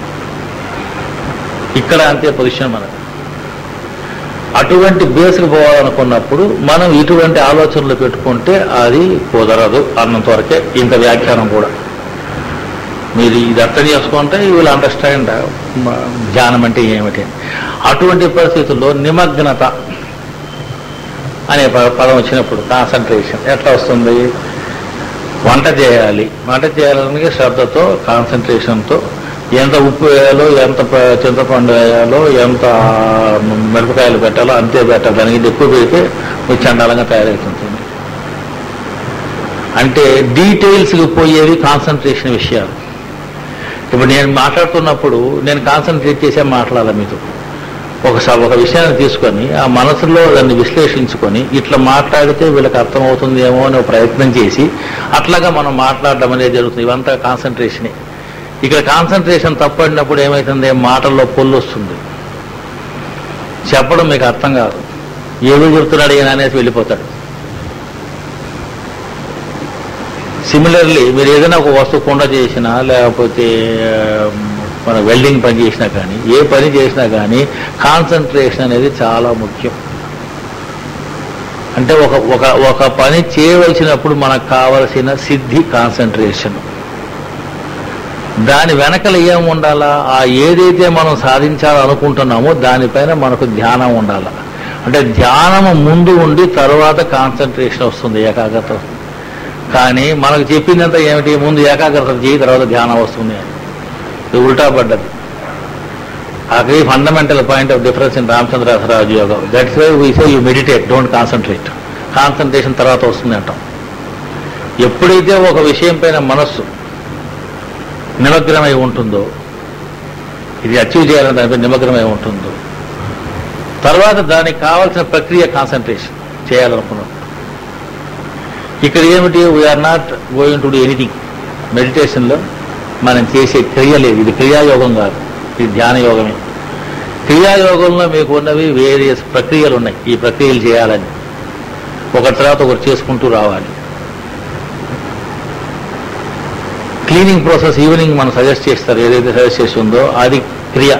ఇక్కడ అంతే పొజిషన్ మనకు అటువంటి బేస్కి పోవాలనుకున్నప్పుడు మనం ఇటువంటి ఆలోచనలు పెట్టుకుంటే అది కుదరదు అన్నంత వరకే ఇంత వ్యాఖ్యానం కూడా మీరు ఇది అర్థం చేసుకుంటే యూ విల్ అండర్స్టాండ్ ధ్యానం అంటే ఏమిటి అటువంటి పరిస్థితుల్లో నిమగ్నత అనే ప- పదం వచ్చినప్పుడు కాన్సన్ట్రేషన్ ఎట్లా వస్తుంది వంట చేయాలి వంట చేయాలని శ్రద్ధతో కాన్సన్ట్రేషన్తో ఎంత ఉప్పు వేయాలో ఎంత ప- చింతపండు వేయాలో ఎంత మిరపకాయలు పెట్టాలో అంతే పెట్టాలి దానికి ఎక్కువ పెడితే మీకు చండాలంగా తయారవుతుంటుంది అంటే డీటెయిల్స్కి పోయేవి కాన్సన్ట్రేషన్ విషయాలు ఇప్పుడు నేను మాట్లాడుతున్నప్పుడు నేను కాన్సన్ట్రేట్ చేసే మాట్లాడాలి మీతో ఒక స- ఒక విషయాన్ని తీసుకొని ఆ మనసులో దాన్ని విశ్లేషించుకొని ఇట్లా మాట్లాడితే వీళ్ళకి అర్థమవుతుంది ఏమో అని ఒక ప్రయత్నం చేసి అట్లాగా మనం మాట్లాడడం అనేది జరుగుతుంది ఇవంతా కాన్సన్ట్రేషనే ఇక్కడ కాన్సన్ట్రేషన్ తప్పడినప్పుడు ఏమవుతుంది మాటల్లో పొల్లు వస్తుంది చెప్పడం మీకు అర్థం కాదు ఏదో చెప్తున్నాడు ఈయన అనేసి వెళ్ళిపోతాడు సిమిలర్లీ మీరు ఏదైనా ఒక వస్తువు కుండ చేసినా లేకపోతే ఆ, మన వెల్డింగ్ పని చేసినా కానీ ఏ పని చేసినా కానీ కాన్సన్ట్రేషన్ అనేది చాలా ముఖ్యం అంటే ఒక ఒక ఒక పని చేయవలసినప్పుడు మనకు కావలసిన సిద్ధి కాన్సన్ట్రేషన్ దాని వెనకల ఏం ఉండాలా ఆ ఏదైతే మనం సాధించాలనుకుంటున్నామో దానిపైన మనకు ధ్యానం ఉండాల అంటే ధ్యానము ముందు ఉండి తర్వాత కాన్సన్ట్రేషన్ వస్తుంది ఏకాగ్రత వస్తుంది కానీ మనకు చెప్పిందంతా ఏమిటి ముందు ఏకాగ్రత చేయి తర్వాత ధ్యానం వస్తుంది అని ఇది ఉల్టా పడ్డది అది fundamental point of difference in Ramachandra యోగం that's why we say you meditate don't concentrate concentration తర్వాత వస్తుంది అంటాం ఎప్పుడైతే ఒక విషయం పైన మనస్సు నిమగ్నమై ఉంటుందో ఇది అచీవ్ చేయాలని దానిపై నిమగ్నమై ఉంటుందో తర్వాత దానికి కావాల్సిన ప్రక్రియ కాన్సన్ట్రేషన్ చేయాలనుకున్నాం ఇక్కడ ఏమిటి we are not going to do anything మెడిటేషన్లో మనం చేసే క్రియ లేదు ఇది క్రియాయోగం కాదు ఇది ధ్యాన యోగమే క్రియాయోగంలో మీకు ఉన్నవి వేరియస్ ప్రక్రియలు ఉన్నాయి ఈ ప్రక్రియలు చేయాలని ఒకటి తర్వాత ఒకటి చేసుకుంటూ రావాలి క్లీనింగ్ ప్రాసెస్ ఈవినింగ్ మనం సజెస్ట్ చేస్తారు ఏదైతే సజెస్ట్ చేసి ఉందో అది క్రియ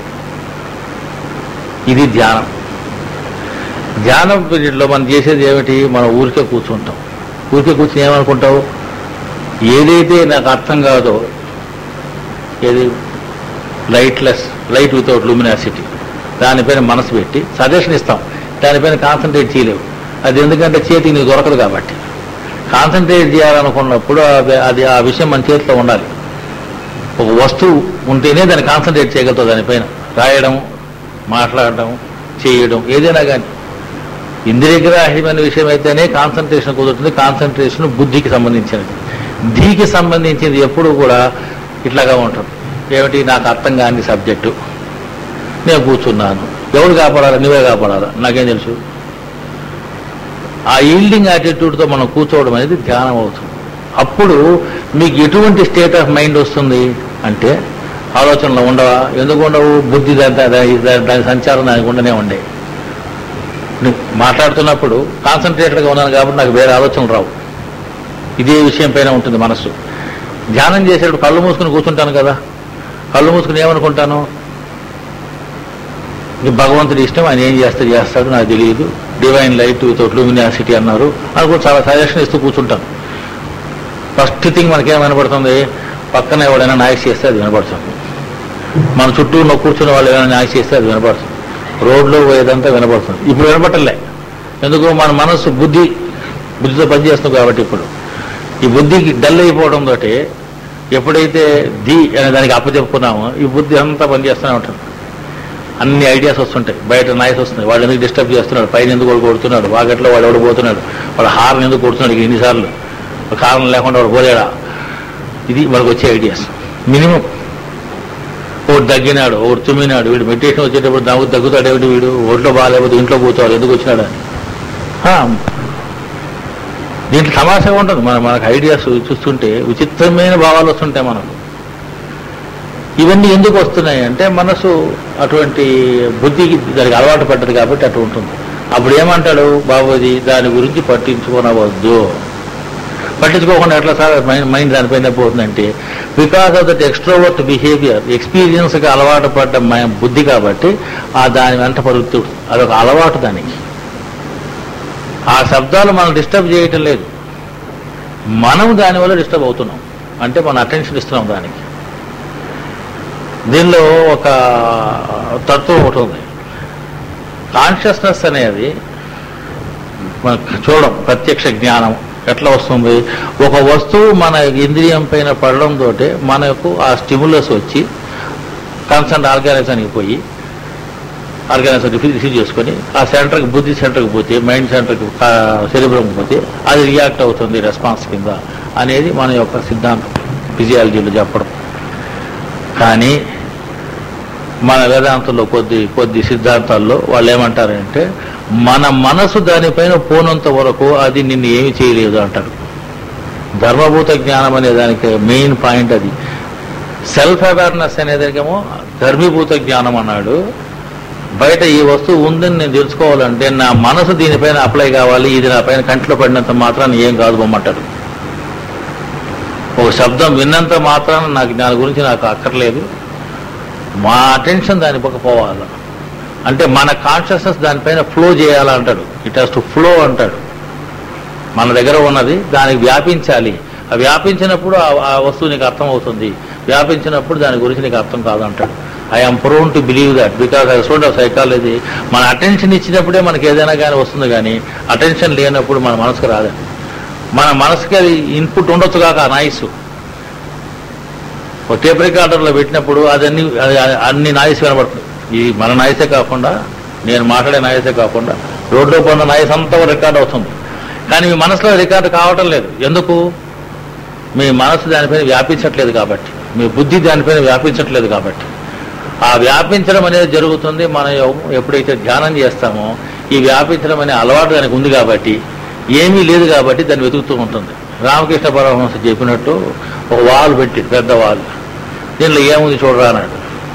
ఇది ధ్యానం ధ్యానం పీరియడ్లో మనం చేసేది ఏమిటి మనం ఊరికే కూర్చుంటాం ఊరికే కూర్చుని ఏమనుకుంటావు ఏదైతే నాకు అర్థం కాదో ఏది లైట్లెస్ లైట్ వితౌట్ లూమినాసిటీ దానిపైన మనసు పెట్టి సజెషన్ ఇస్తాం దానిపైన కాన్సన్ట్రేట్ చేయలేవు అది ఎందుకంటే చేతికి నీకు దొరకదు కాబట్టి కాన్సన్ట్రేట్ చేయాలనుకున్నప్పుడు అది- అది ఆ విషయం మన చేతిలో ఉండాలి ఒక వస్తువు ఉంటేనే దాన్ని కాన్సన్ట్రేట్ చేయగలుగుతుంది దానిపైన రాయడం మాట్లాడడం చేయడం ఏదైనా కానీ ఇంద్రియగ్రాహ్యమైన విషయం అయితేనే కాన్సన్ట్రేషన్ కుదురుతుంది కాన్సన్ట్రేషన్ బుద్ధికి సంబంధించినది ధీకి సంబంధించింది ఎప్పుడు కూడా ఇట్లాగా ఉంటుంది ఏమిటి నాకు అర్థం కాని సబ్జెక్టు నేను కూర్చున్నాను ఎవరు కాపాడాలా నువ్వే కాపాడాలా నాకేం తెలుసు ఆ ఈల్డింగ్ యాటిట్యూడ్తో మనం కూర్చోవడం అనేది ధ్యానం అవుతుంది అప్పుడు మీకు ఎటువంటి స్టేట్ ఆఫ్ మైండ్ వస్తుంది అంటే ఆలోచనలు ఉండవా ఎందుకు ఉండవు బుద్ధి దాని దాని- దాని- దాని సంచారం దానికి ఉండనే ఉండే నువ్వు మాట్లాడుతున్నప్పుడు కాన్సన్ట్రేటెడ్గా ఉన్నాను కాబట్టి నాకు వేరే ఆలోచనలు రావు ఇదే విషయం పైన ఉంటుంది మనస్సు ధ్యానం చేసేటప్పుడు కళ్ళు మూసుకుని కూర్చుంటాను కదా కళ్ళు మూసుకుని ఏమనుకుంటాను ఇది భగవంతుడి ఇష్టం ఆయన ఏం చేస్తాడు చేస్తాడు నాకు తెలియదు డివైన్ లైట్ వితౌట్ లూమినాసిటీ అన్నారు అనుకో చాలా సజెషన్ ఇస్తూ కూర్చుంటాను ఫస్ట్ థింగ్ మనకేం వినపడుతుంది పక్కన ఎవడైనా నాయక్ చేస్తే అది వినపడుతుంది మన చుట్టూ ఉన్న కూర్చున్న వాళ్ళు ఏమైనా నాయక్ చేస్తే అది వినపడుతుంది రోడ్లో పోయేదంతా వినపడుతుంది ఇప్పుడు వినపట్టలే ఎందుకు మన మనస్సు బుద్ధి బుద్ధితో పనిచేస్తుంది కాబట్టి ఇప్పుడు ఈ బుద్ధికి డల్ అయిపోవడం తోటి ఎప్పుడైతే ది అనే దానికి అప్పచెప్పుకున్నామో ఈ బుద్ధి అంతా పనిచేస్తూనే ఉంటుంది అన్ని ఐడియాస్ వస్తుంటాయి బయట నాయస్ వస్తుంది వాడు ఎందుకు డిస్టర్బ్ చేస్తున్నాడు పైన ఎందుకు వాడు కొడుతున్నాడు వాగట్లో వాడు ఎవడు పోతున్నాడు వాడు హార్న్ ఎందుకు కొడుతున్నాడు ఇక ఎన్నిసార్లు కారణం లేకుండా వాడు పోలేడా ఇది మనకు వచ్చే ఐడియాస్ మినిమం ఒకటి తగ్గినాడు ఒకటి తుమ్మినాడు వీడు మెడిటేషన్ వచ్చేటప్పుడు దగ్గు తగ్గుతాడు ఏమిటి వీడు ఒంట్లో బాగాలేకపోతే ఇంట్లో కూర్చోవాలి ఎందుకు వచ్చినాడు అని ఆ, దీంట్లో తమాషగా ఉంటుంది మన మనకు ఐడియాస్ చూస్తుంటే విచిత్రమైన భావాలు వస్తుంటాయి మనకు ఇవన్నీ ఎందుకు వస్తున్నాయి అంటే మనసు అటువంటి బుద్ధికి దానికి అలవాటు పడ్డది కాబట్టి అటు ఉంటుంది అప్పుడు ఏమంటాడు బాబోజీ దాని గురించి పట్టించుకోనవద్దు పట్టించుకోకుండా ఎట్లా సార్ మైండ్ మైండ్ దానిపైన పోతుందంటే because of that extrovert behaviour ఎక్స్పీరియన్స్కి అలవాటు పడ్డ మై- బుద్ధి కాబట్టి ఆ దాని వెంట పరుగుతుంది అదొక అలవాటు దానికి ఆ శబ్దాలు మనం డిస్టర్బ్ చేయటం లేదు మనం దానివల్ల డిస్టర్బ్ అవుతున్నాం అంటే మన అటెన్షన్ ఇస్తున్నాం దానికి దీనిలో ఒక తత్వం ఒకటి ఉంది కాన్షియస్నెస్ అనేది మన చూడడం ప్రత్యక్ష జ్ఞానం ఎట్లా వస్తుంది ఒక వస్తువు మన ఇంద్రియం పైన పడడం తోటే మనకు ఆ స్టిములస్ వచ్చి కన్సర్న్ ఆర్గానిజానికి పోయి ఆర్గానిజం రిసీవ్ చేసుకొని ఆ సెంటర్కి బుద్ధి సెంటర్కి పోతే మైండ్ సెంటర్కి శరీరంకి పోతే అది రియాక్ట్ అవుతుంది రెస్పాన్స్ కింద అనేది మన యొక్క సిద్ధాంతం ఫిజియాలజీలో చెప్పడం కానీ మన వేదాంతంలో కొద్ది కొద్ది సిద్ధాంతాల్లో వాళ్ళు ఏమంటారంటే మన మనసు దానిపైన పోనంత వరకు అది నిన్ను ఏమి చేయలేదు అంటారు ధర్మభూత జ్ఞానం అనే దానికి మెయిన్ పాయింట్ అది సెల్ఫ్ అవేర్నెస్ అనేదానికేమో ధర్మీభూత జ్ఞానం అన్నాడు బయట ఈ వస్తువు ఉందని నేను తెలుసుకోవాలంటే నా మనసు దీనిపైన అప్లై కావాలి ఇది నా పైన కంట్లో పడినంత మాత్రాన్ని ఏం కాదు బొమ్మంటాడు ఒక శబ్దం విన్నంత మాత్రాన నాకు దాని గురించి నాకు అక్కర్లేదు మా అటెన్షన్ దాని పక్క పోవాలి అంటే మన కాన్షియస్నెస్ దానిపైన ఫ్లో చేయాలంటాడు ఇట్ హాస్ టు ఫ్లో అంటాడు మన దగ్గర ఉన్నది దానికి వ్యాపించాలి ఆ వ్యాపించినప్పుడు ఆ- ఆ వస్తువు నీకు అర్థం అవుతుంది వ్యాపించినప్పుడు దాని గురించి నీకు అర్థం కాదంటాడు I'm prone to believe that because I student of psychology మన అటెన్షన్ ఇచ్చినప్పుడే మనకి ఏదైనా కానీ వస్తుంది కానీ అటెన్షన్ లేనప్పుడు మన మనసుకు రాదండి మన మనసుకి అది ఇన్పుట్ ఉండొచ్చు కాక నాయిస్ ఒక టేప్ రికార్డర్లో పెట్టినప్పుడు అది అన్ని అది అన్ని నాయిస్ కనబడుతుంది ఈ మన నాయిసే కాకుండా నేను మాట్లాడే నాయిసే కాకుండా రోడ్లో పోయిన నాయిస్ అంతా రికార్డ్ అవుతుంది కానీ మీ మనసులో రికార్డ్ కావటం లేదు ఎందుకు మీ మనసు దానిపైన వ్యాపించట్లేదు కాబట్టి మీ బుద్ధి దానిపైన వ్యాపించట్లేదు కాబట్టి ఆ వ్యాపించడం అనేది జరుగుతుంది మనం ఎవ- ఎప్పుడైతే ధ్యానం చేస్తామో ఈ వ్యాపించడం అనే అలవాటు దానికి ఉంది కాబట్టి ఏమీ లేదు కాబట్టి దాన్ని వెతుకుతూ ఉంటుంది రామకృష్ణ పరమహంస చెప్పినట్టు ఒక వాల్ పెట్టి పెద్ద వాల్ దీనిలో ఏముంది చూడరా అన్నాడు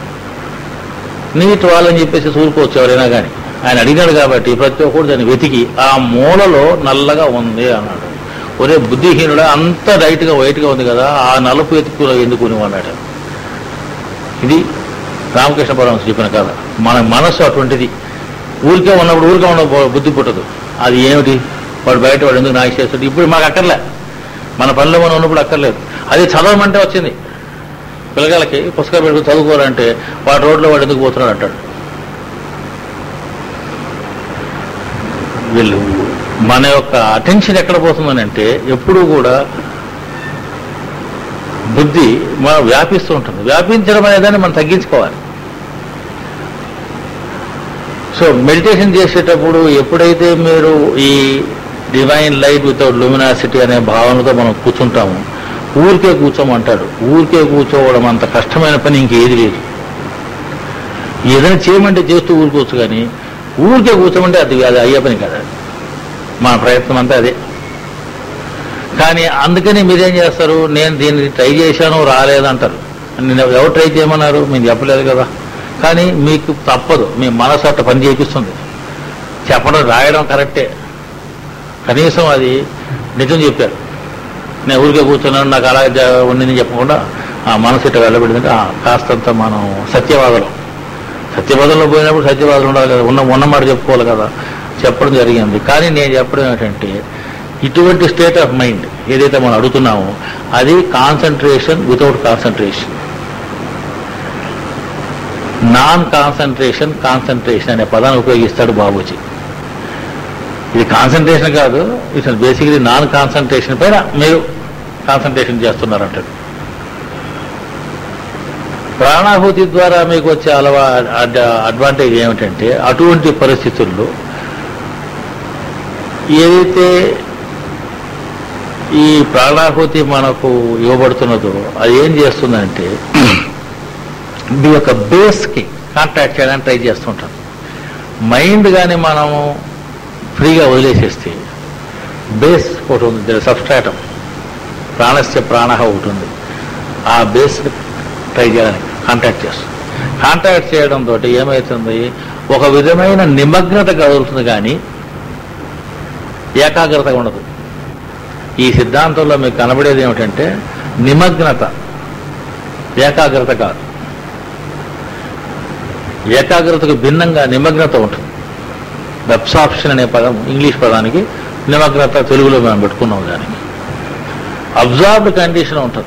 నీట్ వాల్ అని చెప్పేసి చూరుకోవచ్చు ఎవరైనా కానీ ఆయన అడిగాడు కాబట్టి ప్రతి ఒక్కరు దాన్ని వెతికి ఆ మూలలో నల్లగా ఉంది అన్నాడు ఒరే బుద్ధిహీనుడా అంత లైట్గా వైట్గా ఉంది కదా ఆ నలుపు ఎత్తుకులో ఎందుకు అన్నాడు ఇది రామకృష్ణ పరమహంస చెప్పిన కథ మన మనస్సు అటువంటిది ఊరికే ఉన్నప్పుడు ఊరికే ఉన్న బుద్ధి పుట్టదు అది ఏమిటి వాడు బయట వాడు ఎందుకు నాకు చేస్తాడు ఇప్పుడు మాకు అక్కర్లే మన పనిలో మనం ఉన్నప్పుడు అక్కర్లేదు అది చదవమంటే వచ్చింది పిల్లగాళ్ళకి పుస్తకం పెట్టుకుని చదువుకోవాలంటే వాడు రోడ్లో వాడు ఎందుకు పోతున్నాడు అంటాడు వీళ్ళు మన యొక్క అటెన్షన్ ఎక్కడ పోతుందని అంటే ఎప్పుడూ కూడా బుద్ధి మనం వ్యాపిస్తూ ఉంటుంది వ్యాపించడం అనేదాన్ని మనం తగ్గించుకోవాలి సో మెడిటేషన్ చేసేటప్పుడు ఎప్పుడైతే మీరు ఈ డివైన్ లైట్ వితౌట్ లూమినాసిటీ అనే భావనతో మనం కూర్చుంటాము ఊరికే కూర్చోమంటాడు ఊరికే కూర్చోవడం అంత కష్టమైన పని ఇంకేది లేదు ఏదైనా చేయమంటే చేస్తూ ఊరుకోవచ్చు కానీ ఊరికే కూర్చోమంటే అది అది అయ్యే పని కదా మన ప్రయత్నం అంతా అదే కానీ అందుకని మీరేం చేస్తారు నేను దీన్ని ట్రై చేశాను రాలేదంటారు నేను ఎవరు ట్రై చేయమన్నారు మీరు చెప్పలేదు కదా కానీ మీకు తప్పదు మీ మనసు అట్ట పని చేపిస్తుంది చెప్పడం రాయడం కరెక్టే కనీసం అది నిజం చెప్పారు నేను ఊరికే కూర్చున్నాను నాకు అలా జ- ఉండింది చెప్పకుండా ఆ మనసు ఇట్ట వెళ్ళబడిందంటే ఆ, కాస్తంత మనం సత్యవాదులం సత్యవాదంలో పోయినప్పుడు సత్యవాదులు ఉండాలి కదా ఉన్న ఉన్నమాట చెప్పుకోవాలి కదా చెప్పడం జరిగింది కానీ నేను చెప్పడం ఏంటంటే ఇటువంటి స్టేట్ ఆఫ్ మైండ్ ఏదైతే మనం అడుగుతున్నామో అది concentration without concentration non concentration concentration అనే పదాన్ని ఉపయోగిస్తాడు బాబూజీ ఇది కాన్సన్ట్రేషన్ కాదు ఇట్స్ బేసిక్లీ నాన్ కాన్సన్ట్రేషన్ పైన మీరు కాన్సన్ట్రేషన్ చేస్తున్నారంటాడు ప్రాణాహుతి ద్వారా మీకు వచ్చే అలవా అడ్- అడ్వాంటేజ్ ఏమిటంటే అటువంటి పరిస్థితుల్లో ఏదైతే ఈ ప్రాణాహుతి మనకు ఇవ్వబడుతున్నదో అది ఏం చేస్తుందంటే మీ యొక్క బేస్కి కాంటాక్ట్ చేయడానికి ట్రై చేస్తుంటాం మైండ్ కానీ మనము ఫ్రీగా వదిలేసేస్తే బేస్ ఒకటి ఉంది సబ్స్ట్రాటం ప్రాణస్య ప్రాణ ఒకటి ఉంది ఆ బేస్ ట్రై చేయడానికి కాంటాక్ట్ చేస్తుంది కాంటాక్ట్ చేయడం తోటి ఏమవుతుంది ఒక విధమైన నిమగ్నత కదులుతుంది కానీ ఏకాగ్రత ఉండదు ఈ సిద్ధాంతంలో మీకు కనబడేది ఏమిటంటే నిమగ్నత ఏకాగ్రత కాదు ఏకాగ్రతకు భిన్నంగా నిమగ్నత ఉంటుంది అబ్సార్ప్షన్ అనే పదం ఇంగ్లీష్ పదానికి నిమగ్నత తెలుగులో మేము పెట్టుకున్నాం దానికి అబ్జార్బ్డ్ కండిషన్ ఉంటుంది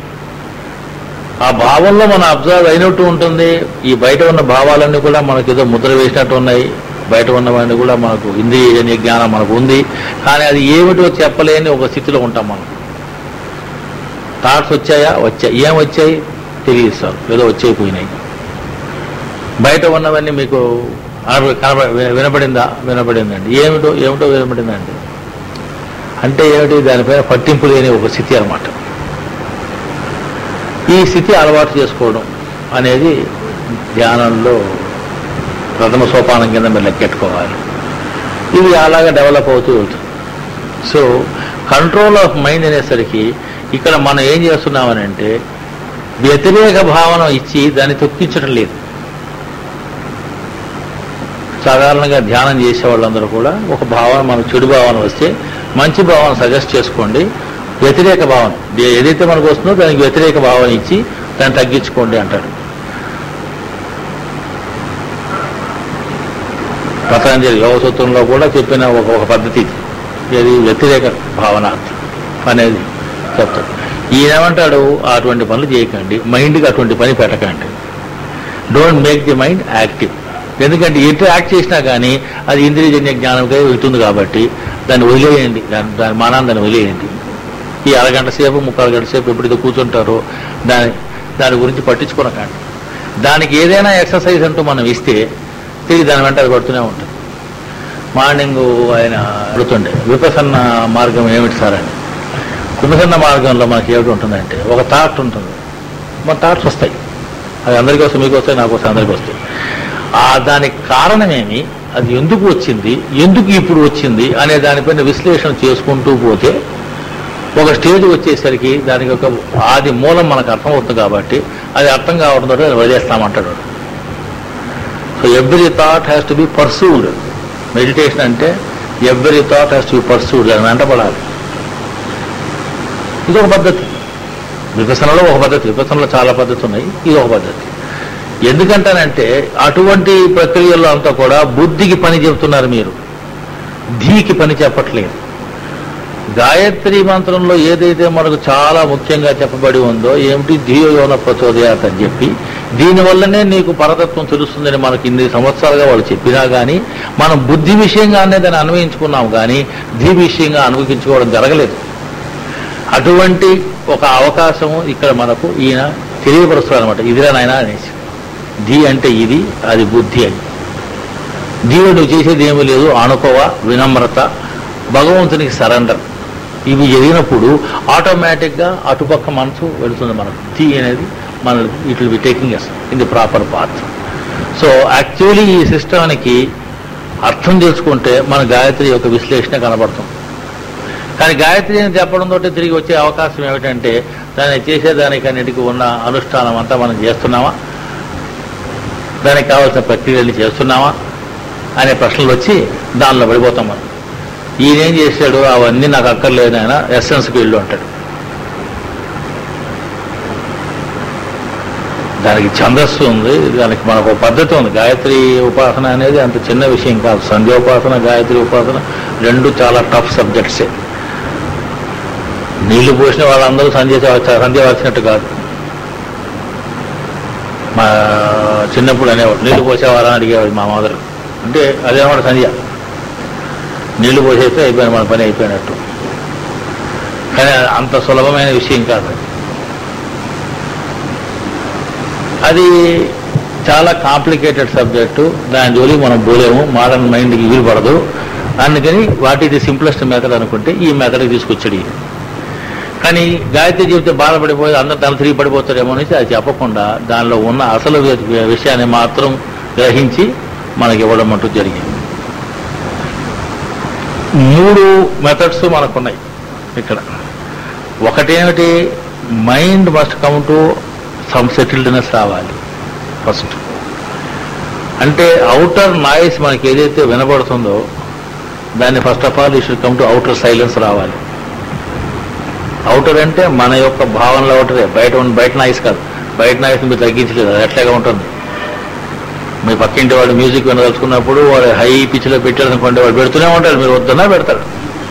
ఆ భావంలో మనం అబ్జర్వ్ అయినట్టు ఉంటుంది ఈ బయట ఉన్న భావాలన్నీ కూడా మనకి ఏదో ముద్ర వేసినట్టు ఉన్నాయి బయట ఉన్నవన్నీ కూడా మనకు ఇంద్రియజన్య జ్ఞానం మనకు ఉంది కానీ అది ఏమిటో చెప్పలేని ఒక స్థితిలో ఉంటాం మనం థాట్స్ వచ్చాయా వచ్చాయి ఏం వచ్చాయి తెలియదు సార్ ఏదో వచ్చాయి పోయినాయి బయట ఉన్నవన్నీ మీకు అనబ- కనబ- వి- వినపడిందా వినపడిందండి ఏమిటో ఏమిటో వినపడిందండి అంటే ఏమిటి దానిపైన పట్టింపు లేని ఒక స్థితి అన్నమాట ఈ స్థితి అలవాటు చేసుకోవడం అనేది ధ్యానంలో ప్రథమ సోపానం కింద మీరు లెక్కెట్టుకోవాలి ఇది అలాగా డెవలప్ అవుతూ వెళ్తుంది సో కంట్రోల్ ఆఫ్ మైండ్ అనేసరికి ఇక్కడ మనం ఏం చేస్తున్నామనంటే వ్యతిరేక భావన ఇచ్చి దాన్ని తొక్కించడం లేదు సాధారణంగా ధ్యానం చేసే వాళ్ళందరూ కూడా ఒక భావన మనకు చెడు భావన వస్తే మంచి భావన సజెస్ట్ చేసుకోండి వ్యతిరేక భావన ఏ- ఏదైతే మనకు వస్తుందో దానికి వ్యతిరేక భావన ఇచ్చి దాన్ని తగ్గించుకోండి అంటాడు పతంజలి యోగ సూత్రంలో కూడా చెప్పిన ఒక ఒక పద్ధతి ఇది. ఇది వ్యతిరేక భావన అనేది చెప్తాడు ఈయన ఏమంటాడు అటువంటి పనులు చేయకండి మైండ్కి అటువంటి పని పెట్టకండి don't make the mind active ఎందుకంటే ఎటు యాక్ట్ చేసినా కానీ అది ఇంద్రియజన్య జ్ఞానంగా వెళ్తుంది కాబట్టి దాన్ని వదిలేయండి దాని దాని మానాన్ని దాన్ని వదిలేయండి ఈ అరగంట సేపు ముక్కాలు గంట సేపు ఎప్పుడైతే కూర్చుంటారో దాని దాని గురించి పట్టించుకోనకండి దానికి ఏదైనా ఎక్సర్సైజ్ అంటూ మనం ఇస్తే తిరిగి దాని వెంట అది పడుతూనే ఉంటుంది మార్నింగ్ ఆయన అడుగుతుండే విపసన్న మార్గం ఏమిటి సార్ అని విపసన్న మార్గంలో మనకి ఏమిటి ఉంటుందంటే ఒక థాట్ ఉంటుంది మన థాట్స్ వస్తాయి అది అందరికీ వస్తాయి మీకు వస్తాయి నాకు వస్తాయి అందరికీ వస్తాయి ఆ దానికి కారణమేమి అది ఎందుకు వచ్చింది ఎందుకు ఇప్పుడు వచ్చింది అనే దానిపైన విశ్లేషణ చేసుకుంటూ పోతే ఒక స్టేజ్ వచ్చేసరికి దానికి ఒక ఆది మూలం మనకు అర్థమవుతుంది కాబట్టి అది అర్థం కావడంతో అది వదిలేస్తామంటాడు వాడు. So every thought has to be pursued meditation అంటే every thought has to be pursued దాని వెంటపడాలి ఇది ఒక పద్ధతి వికసనలో ఒక పద్ధతి వికసనలో చాలా పద్ధతి ఉన్నాయి ఇది ఒక పద్ధతి ఎందుకంటానంటే అటువంటి ప్రక్రియల్లో అంతా కూడా బుద్ధికి పని చెబుతున్నారు మీరు ధీకి పని చెప్పట్లేదు గాయత్రి మంత్రంలో ఏదైతే మనకు చాలా ముఖ్యంగా చెప్పబడి ఉందో ఏమిటి ధియో యోన ప్రచోదయాత్ అని చెప్పి దీనివల్లనే నీకు పరతత్వం తెలుస్తుందని మనకి ఇన్ని సంవత్సరాలుగా వాళ్ళు చెప్పినా కానీ మనం బుద్ధి విషయంగానే దాన్ని అన్వయించుకున్నాం కానీ ధీ విషయంగా అనుభవించుకోవడం జరగలేదు అటువంటి ఒక అవకాశం ఇక్కడ మనకు ఈయన తెలియపరుస్తారు అనమాట ఇదిరా నాయన అనేసి ధీ అంటే ఇది అది బుద్ధి అని ధీలో నువ్వు చేసేది ఏమీ లేదు అనుకోవ వినమ్రత భగవంతునికి సరెండర్ ఇవి జరిగినప్పుడు ఆటోమేటిక్గా అటుపక్క మనసు వెళుతుంది మనకు ధీ అనేది మన it will be taking us in the proper path so actually ఈ సిస్టానికి అర్థం చేసుకుంటే మన గాయత్రి యొక్క విశ్లేషణ కనబడుతుంది కానీ గాయత్రి అని చెప్పడంతో తిరిగి వచ్చే అవకాశం ఏమిటంటే దాన్ని చేసేదానికన్నిటికీ ఉన్న అనుష్ఠానం అంతా మనం చేస్తున్నామా దానికి కావాల్సిన ప్రక్రియలు చేస్తున్నామా అనే ప్రశ్నలు వచ్చి దానిలో పడిపోతాం మనం ఈయన ఏం చేశాడు అవన్నీ నాకు అక్కర్లేదు ఆయన ఎస్సెన్స్కి వెళ్ళు అంటాడు దానికి ఛందస్సు ఉంది దానికి మనకు ఒక పద్ధతి ఉంది గాయత్రి ఉపాసన అనేది అంత చిన్న విషయం కాదు సంధ్యోపాసన గాయత్రి ఉపాసన రెండు చాలా టఫ్ సబ్జెక్ట్సే నీళ్లు పోసిన వాళ్ళందరూ సంధ్య సంధ్య వచ్చినట్టు కాదు మా చిన్నప్పుడు అనేవాడు నీళ్లు పోసేవారా అని అడిగేవాడు మా మదర్ అంటే అదేనమాట సంధ్య నీళ్లు పోసేస్తే అయిపోయిన మన పని అయిపోయినట్టు కానీ అంత సులభమైన విషయం కాదు అది. అది చాలా కాంప్లికేటెడ్ సబ్జెక్టు దాని జోలి మనం పోలేము మోడర్న్ మైండ్కి వీలు పడదు అందుకని what is the simplest method అనుకుంటే ఈ మెథడ్కి తీసుకొచ్చాడు ఈయన. కానీ గాయత్రి చెబితే బాధపడిపోయి అందరు తల తిరిగి పడిపోతారేమో అనేసి అది చెప్పకుండా దానిలో ఉన్న అసలు వి- విషయాన్ని మాత్రం గ్రహించి మనకి ఇవ్వడం అంటూ జరిగింది మూడు మెథడ్స్ మనకున్నాయి ఇక్కడ ఒకటేమిటి mind must come to some settledness రావాలి ఫస్ట్ అంటే అవుటర్ నాయిస్ మనకి ఏదైతే వినబడుతుందో దాన్ని ఫస్ట్ ఆఫ్ ఆల్ ఈ should come to outer silence రావాలి అవుటర్ అంటే మన యొక్క భావనలో అవుటరే బయట ఉన్న బయట నాయిస్ కాదు బయట నాయిస్ మీరు తగ్గించలేదు అది ఎట్లాగా ఉంటుంది మీ పక్కింటి వాడు మ్యూజిక్ వినదలుచుకున్నప్పుడు వాడు హై పిచ్లో పెట్టారు అనుకోండి వాడు పెడుతూనే ఉంటాడు మీరు వద్దన్నా పెడతాడు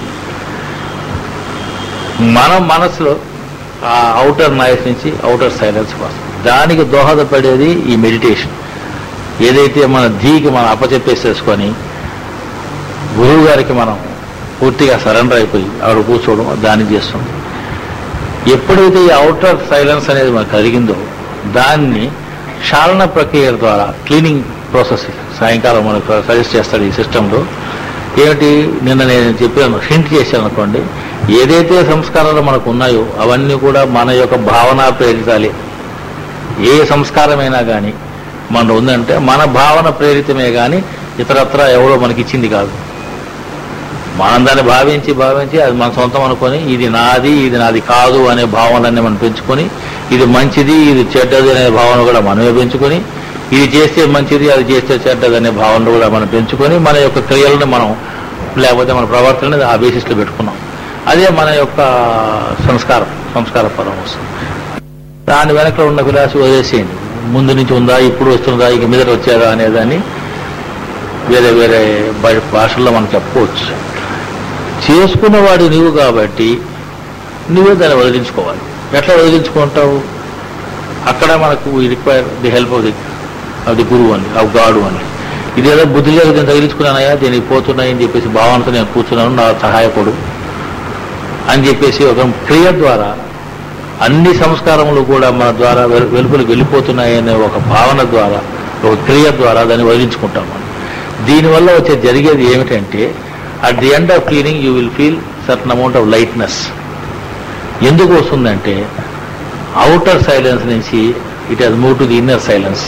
మన మనసులో ఆ అవుటర్ నాయిస్ నుంచి అవుటర్ సైలెన్స్ కోసం దానికి దోహదపడేది ఈ మెడిటేషన్ ఏదైతే మన ధీకి మనం అప్పచెప్పేసేసుకొని గురువు గారికి మనం పూర్తిగా సరెండర్ అయిపోయి ఆవిడ కూర్చోవడం దాన్ని చేస్తుంది ఎప్పుడైతే ఈ అవుటర్ సైలెన్స్ అనేది మనకు కలిగిందో దాన్ని క్షాళన ప్రక్రియ ద్వారా క్లీనింగ్ ప్రాసెస్ సాయంకాలం మనకు సజెస్ట్ చేస్తాడు ఈ సిస్టంలో ఏమిటి నిన్న నేను చెప్పాను హింట్ చేశాను అనుకోండి ఏదైతే సంస్కారాలు మనకు ఉన్నాయో అవన్నీ కూడా మన యొక్క భావన ప్రేరితాలే ఏ సంస్కారమైనా కానీ మన ఉందంటే మన భావన ప్రేరితమే కానీ ఇతరత్ర ఎవరో మనకి ఇచ్చింది కాదు మనం దాన్ని భావించి భావించి అది మన సొంతం అనుకొని ఇది నాది ఇది నాది కాదు అనే భావనలన్నీ మనం పెంచుకొని ఇది మంచిది ఇది చెడ్డది అనే భావన కూడా మనమే పెంచుకొని ఇది చేస్తే మంచిది అది చేస్తే చెడ్డది అనే భావన కూడా మనం పెంచుకొని మన యొక్క క్రియలను మనం లేకపోతే మన ప్రవర్తనని ఆ బేసిస్లో పెట్టుకున్నాం అదే మన యొక్క సంస్కారం సంస్కార పరం వస్తుంది దాని వెనక ఉన్న ఫిలాసఫీ వదిలేసేయండి ముందు నుంచి ఉందా ఇప్పుడు వస్తుందా ఇక మీద వచ్చారా అనేదాన్ని వేరే వేరే బయ- భాషల్లో మనం చెప్పుకోవచ్చు చేసుకున్నవాడు నీవు కాబట్టి నువ్వే దాన్ని వదిలించుకోవాలి ఎట్లా వదిలించుకుంటావు అక్కడ మనకు require the help of the of the గురువు అని ఆఫ్ గాడు అని ఇదేదో బుద్ధి లేక నేను తగిలించుకున్నానయ్యా దీనికి పోతున్నాయి అని చెప్పేసి భావనతో నేను కూర్చున్నాను నా సహాయపడు అని చెప్పేసి ఒక క్రియ ద్వారా అన్ని సంస్కారములు కూడా మన ద్వారా వెలు- వెలుపలికి వెళ్ళిపోతున్నాయనే ఒక భావన ద్వారా ఒక క్రియ ద్వారా దాన్ని వదిలించుకుంటాం మనం దీనివల్ల వచ్చే జరిగేది ఏమిటంటే at the end of cleaning you will feel certain amount of lightness ఎందుకు వస్తుందంటే అవుటర్ సైలెన్స్ నుంచి it has move to the inner silence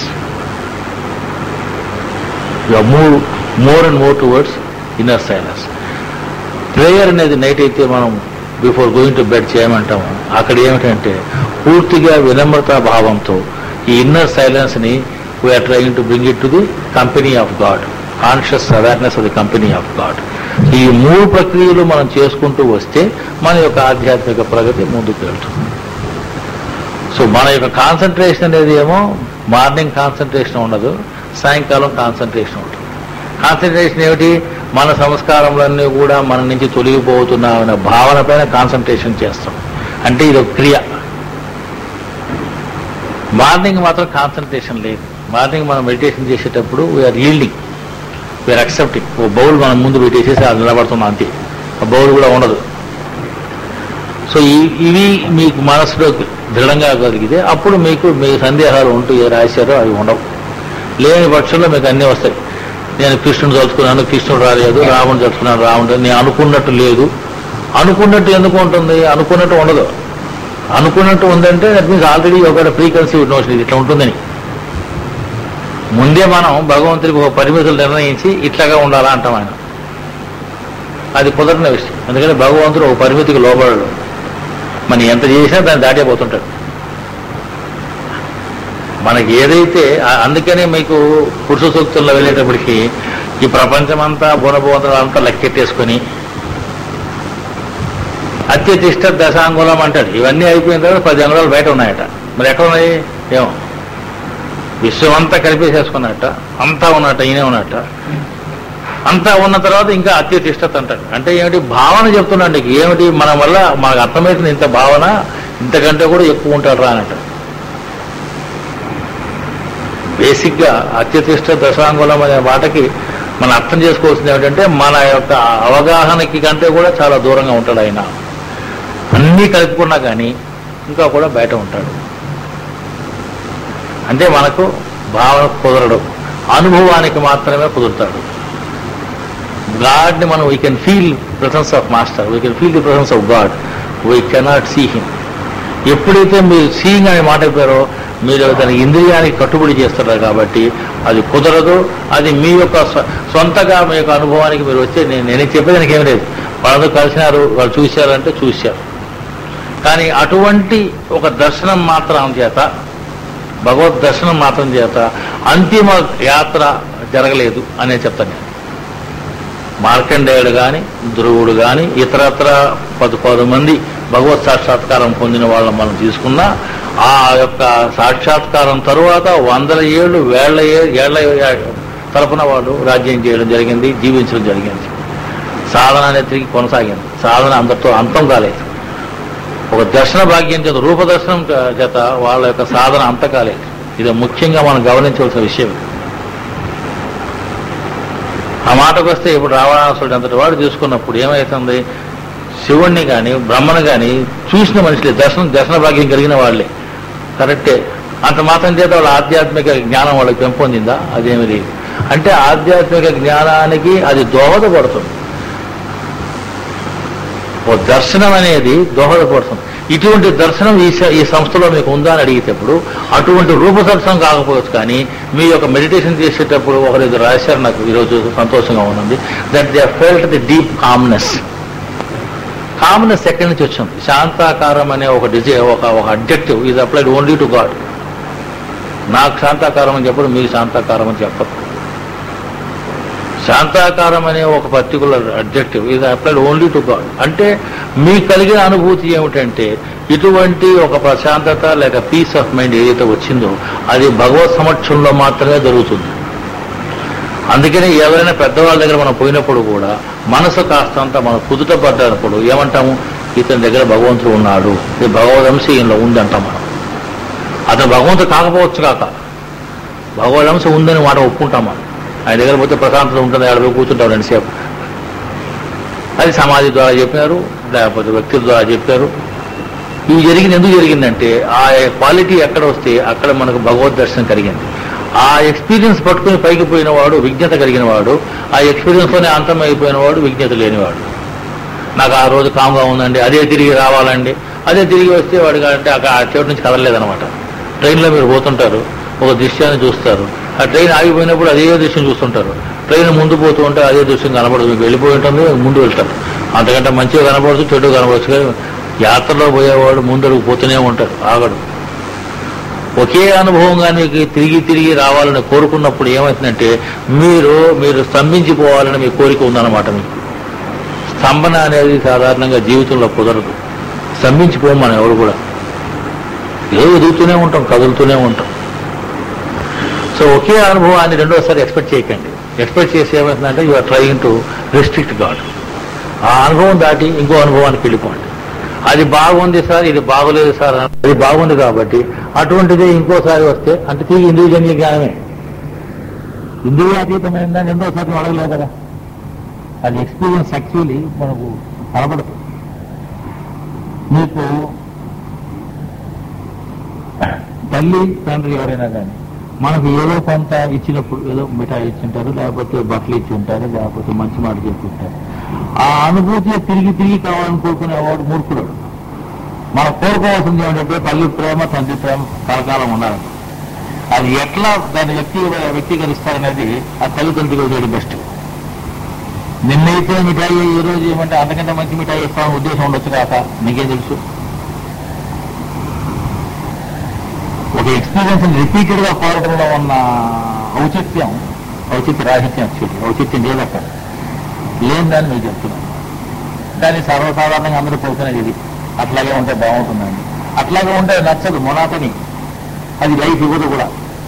you move more and more towards inner silence prayer అనేది నైట్ అయితే మనం before going to bed చేయమంటాము అక్కడ ఏమిటంటే పూర్తిగా వినమ్రతా భావంతో ఈ ఇన్నర్ సైలెన్స్ ని we are trying to bring it to the company of God conscious awareness of the company of God ఈ మూడు ప్రక్రియలు మనం చేసుకుంటూ వస్తే మన యొక్క ఆధ్యాత్మిక ప్రగతి ముందుకు వెళ్తుంది సో మన యొక్క కాన్సన్ట్రేషన్ అనేది ఏమో మార్నింగ్ కాన్సన్ట్రేషన్ ఉండదు సాయంకాలం కాన్సన్ట్రేషన్ ఉంటుంది కాన్సన్ట్రేషన్ ఏమిటి మన సంస్కారములన్నీ కూడా మన నుంచి తొలగిపోతున్నా అనే భావన పైన కాన్సన్ట్రేషన్ చేస్తాం అంటే ఇది ఒక క్రియ మార్నింగ్ మాత్రం కాన్సన్ట్రేషన్ లేదు మార్నింగ్ మనం మెడిటేషన్ చేసేటప్పుడు వీఆర్ ఈల్డింగ్ వీఆర్ అక్సెప్టింగ్ ఓ బౌల్ మనం ముందు పెట్టేసేసి అది నిలబడుతున్నాం అంతే ఆ బౌల్ కూడా ఉండదు సో ఈ- ఇవి మీకు మనసులో దృఢంగా కలిగితే అప్పుడు మీకు మీ సందేహాలు ఉంటూ ఏ రాశారో అవి ఉండవు లేని పక్షంలో మీకు అన్నీ వస్తాయి నేను కృష్ణుడు తలుచుకున్నాను కృష్ణుడు రాలేదు రాముడు తలుచుకున్నాను రాముడు నేను అనుకున్నట్టు లేదు అనుకున్నట్టు ఎందుకు ఉంటుంది అనుకున్నట్టు ఉండదు అనుకున్నట్టు ఉందంటే దట్ మీన్స్ ఆల్రెడీ ఒక ప్రీ కన్సీవ్డ్ నోషన్ ఇది ఇట్లా ఉంటుందని ముందే మనం భగవంతుడికి ఒక పరిమితులు నిర్ణయించి ఇట్లాగా ఉండాలా అంటాం ఆయన అది కుదరని విషయం ఎందుకంటే భగవంతుడు ఒక పరిమితికి లోబడడు మనం ఎంత చేసినా దాన్ని దాటిపోతుంటాడు మనకి ఏదైతే ఆ- అందుకనే మీకు పురుష సూక్తుల్లో వెళ్ళేటప్పటికి ఈ ప్రపంచమంతా గుణబోధనలు అంతా లెక్కెట్టేసుకొని అత్యతిష్ట దశాంగులం అంటాడు ఇవన్నీ అయిపోయిన తర్వాత పది అంగుళాలు బయట ఉన్నాయట మరి ఎక్కడ ఉన్నాయి ఏమో విశ్వం అంతా కలిపేసేసుకున్నట్ట అంతా ఉన్నట్ట ఈయనే ఉన్నట్ట అంతా ఉన్న తర్వాత ఇంకా అత్యతిష్టత అంటాడు అంటే ఏమిటి భావన చెప్తున్నాడు నీకు ఏమిటి మన వల్ల మనకు అర్థమవుతుంది ఇంత భావన ఇంతకంటే కూడా ఎక్కువ ఉంటాడు రా అన్నట్టు బేసిక్గా అత్యతిష్ట దశాంగులం అనే మాటకి మనం అర్థం చేసుకోవాల్సింది ఏమిటంటే మన యొక్క అవగాహనకి కంటే కూడా చాలా దూరంగా ఉంటాడు ఆయన అన్నీ కలుపుకున్నా కానీ ఇంకా కూడా బయట ఉంటాడు అంటే మనకు భావన కుదరడు అనుభవానికి మాత్రమే కుదురుతాడు గాడ్ని మనం we can feel presence of master we can feel the presence of God we cannot see him ఎప్పుడైతే మీరు సీయింగ్ అనే మాట చెప్పారో మీరు దాని ఇంద్రియానికి కట్టుబడి చేస్తున్నారు కాబట్టి అది కుదరదు అది మీ యొక్క స్వ- సొంతగా మీ యొక్క అనుభవానికి మీరు వచ్చే నేను నేను చెప్పేదానికి ఏం లేదు వాళ్ళతో కలిసినారు వాళ్ళు చూశారంటే చూశారు కానీ అటువంటి ఒక దర్శనం మాత్రం చేత భగవద్ దర్శనం మాత్రం చేత అంతిమ యాత్ర జరగలేదు అనే చెప్తాను నేను మార్కండేయుడు కానీ ధ్రువుడు కానీ ఇతరత్ర పది పది మంది భగవత్ సాక్షాత్కారం పొందిన వాళ్ళని మనం తీసుకున్నా ఆ యొక్క సాక్షాత్కారం తరువాత వందల ఏళ్ళు వేళ్ల ఏ- ఏళ్ల ఏ- తరపున వాళ్ళు రాజ్యం చేయడం జరిగింది జీవించడం జరిగింది సాధన అనేది తిరిగి కొనసాగింది సాధన అందరితో అంతం కాలేదు ఒక దర్శన భాగ్యం చేత రూపదర్శనం చే- చేత వాళ్ళ యొక్క సాధన అంత కాలేదు ఇది ముఖ్యంగా మనం గమనించవలసిన విషయం ఆ మాటకు వస్తే ఇప్పుడు రావణాసుడు అంతటి వాడు తీసుకున్నప్పుడు ఏమవుతుంది శివుణ్ణి కానీ బ్రహ్మను కానీ చూసిన మనుషులే దర్శనం దర్శన భాగ్యం కలిగిన వాళ్ళే కరెక్టే అంత మాత్రం చేత వాళ్ళ ఆధ్యాత్మిక జ్ఞానం వాళ్ళకి పెంపొందిందా అదేమి లేదు అంటే ఆధ్యాత్మిక జ్ఞానానికి అది దోహదపడుతుంది ఓ దర్శనం అనేది దోహదపడుతుంది ఇటువంటి దర్శనం ఈ స- ఈ సంస్థలో మీకు ఉందా అని అడిగేటప్పుడు అటువంటి రూప దర్శనం కాకపోవచ్చు కానీ మీ యొక్క మెడిటేషన్ చేసేటప్పుడు ఒకరు ఇది రాశారు నాకు ఈరోజు సంతోషంగా ఉన్నది that they felt the deep calmness calmness ఎక్కడి నుంచి వచ్చింది శాంతాకారం అనే ఒక డిజై ఒక ఒక అబ్జెక్టివ్ ఇది అప్లైడ్ ఓన్లీ టు గాడ్ నాకు శాంతాకారం అని చెప్పడం మీరు శాంతాకారం అని చెప్పదు శాంతాకారం అనే ఒక పర్టికులర్ అబ్జెక్టివ్ ఇది అప్లైడ్ ఓన్లీ టు గాడ్ అంటే మీకు కలిగిన అనుభూతి ఏమిటంటే ఇటువంటి ఒక ప్రశాంతత లేక పీస్ ఆఫ్ మైండ్ ఏదైతే వచ్చిందో అది భగవత్ సమక్షంలో మాత్రమే జరుగుతుంది అందుకని ఎవరైనా పెద్దవాళ్ళ దగ్గర మనం పోయినప్పుడు కూడా మనసు కాస్తంత మనం కుదుట పడ్డప్పుడు ఏమంటాము ఇతని దగ్గర భగవంతుడు ఉన్నాడు ఇది భగవదంశ ఈయనలో ఉందంటాం మనం అతను భగవంతుడు కాకపోవచ్చు కాక భగవదంశ ఉందని మాట ఒప్పుకుంటాం మనం ఆయన దగ్గర పోతే ప్రశాంతత ఉంటుంది ఆడ పోయి కూర్చుంటాం రెండుసేపు అది సమాధి ద్వారా చెప్పినారు లేకపోతే వ్యక్తుల ద్వారా చెప్పారు ఇవి జరిగింది ఎందుకు జరిగిందంటే ఆ క్వాలిటీ ఎక్కడ వస్తే అక్కడ మనకు భగవద్ దర్శనం కలిగింది ఆ ఎక్స్పీరియన్స్ పట్టుకుని పైకి పోయిన వాడు విజ్ఞత కలిగిన వాడు ఆ ఎక్స్పీరియన్స్తోనే అంతం అయిపోయిన వాడు విజ్ఞత లేనివాడు నాకు ఆ రోజు కామ్గా ఉందండి అదే తిరిగి రావాలండి అదే తిరిగి వస్తే వాడికి అంటే అక్కడ ఆ చోటు నుంచి కదలలేదనమాట ట్రైన్లో మీరు పోతుంటారు ఒక దృశ్యాన్ని చూస్తారు ఆ ట్రైన్ ఆగిపోయినప్పుడు అదే దృశ్యం చూస్తుంటారు ట్రైన్ ముందు పోతూ ఉంటే అదే దృశ్యం కనబడదు మీకు వెళ్ళిపోయి ఉంటుంది ముందు వెళ్తారు అంతకంటే మంచిగా కనబడచ్చు చెడు కనబడచ్చు కానీ యాత్రలో పోయేవాడు ముందడుగు పోతూనే ఉంటాడు ఆగడు ఒకే అనుభవంగా మీకు తిరిగి తిరిగి రావాలని కోరుకున్నప్పుడు ఏమవుతుందంటే మీరు మీరు స్తంభించిపోవాలని మీ కోరిక ఉందన్నమాట మీకు స్తంభన అనేది సాధారణంగా జీవితంలో కుదరదు స్తంభించిపోం మనం ఎవరు కూడా ఏదో ఎదుగుతూనే ఉంటాం కదులుతూనే ఉంటాం సో ఒకే అనుభవాన్ని రెండోసారి ఎక్స్పెక్ట్ చేయకండి ఎక్స్పెక్ట్ చేసి ఏమవుతుందంటే you are trying to restrict God ఆ అనుభవం దాటి ఇంకో అనుభవానికి వెళ్ళిపోండి అది బాగుంది సార్ ఇది బాగోలేదు సార్ అది బాగుంది కాబట్టి అటువంటిదే ఇంకోసారి వస్తే అంటే తిరిగి ఇండివిజువల్ జ్ఞానమే ఇంద్రియాతీతమైన రెండోసారి అడగలేదు కదా అది ఎక్స్పీరియన్స్ యాక్చువల్లీ మనకు కనబడదు మీకు తల్లి తండ్రి ఎవరైనా కానీ మనకు ఏదో కొంత ఇచ్చినప్పుడు ఏదో మిఠాయి ఇచ్చి ఉంటారు లేకపోతే బట్టలు ఇచ్చి ఉంటారు లేకపోతే మంచి మాట చెప్పి ఉంటారు ఆ అనుభూతి తిరిగి తిరిగి కావాలని కోరుకునేవాడు మూర్ఖుడు మనం కోరుకోవాల్సింది ఏమిటంటే తల్లి ప్రేమ తండ్రి ప్రేమ కలకాలం ఉండాలి అది ఎట్లా దాన్ని వ్యక్తి వ్యక్తీకరిస్తారనేది ఆ తల్లిదండ్రులు వదిలేడు బెస్ట్ నిన్నైతే మిఠాయి ఈ రోజు ఏమంటే అంతకంటే మంచి మిఠాయి ఇస్తామని ఉద్దేశం ఉండొచ్చు కాక నీకేం తెలుసు ఒక ఎక్స్పీరియన్స్ రిపీటెడ్ గా కోరడంలో ఉన్న ఔచిత్యం ఔచిత్య రాహిత్యం యాక్చువల్లీ ఔచిత్యం లేదు అక్కడ లేని దాన్ని మీకు చెప్తున్నాను కానీ సర్వసాధారణంగా అందరూ కోరుకునేది ఇది అట్లాగే ఉంటే బాగుంటుందండి అట్లాగే ఉంటే నచ్చదు మొనాతని అది లైఫ్ ఇవ్వదు కూడా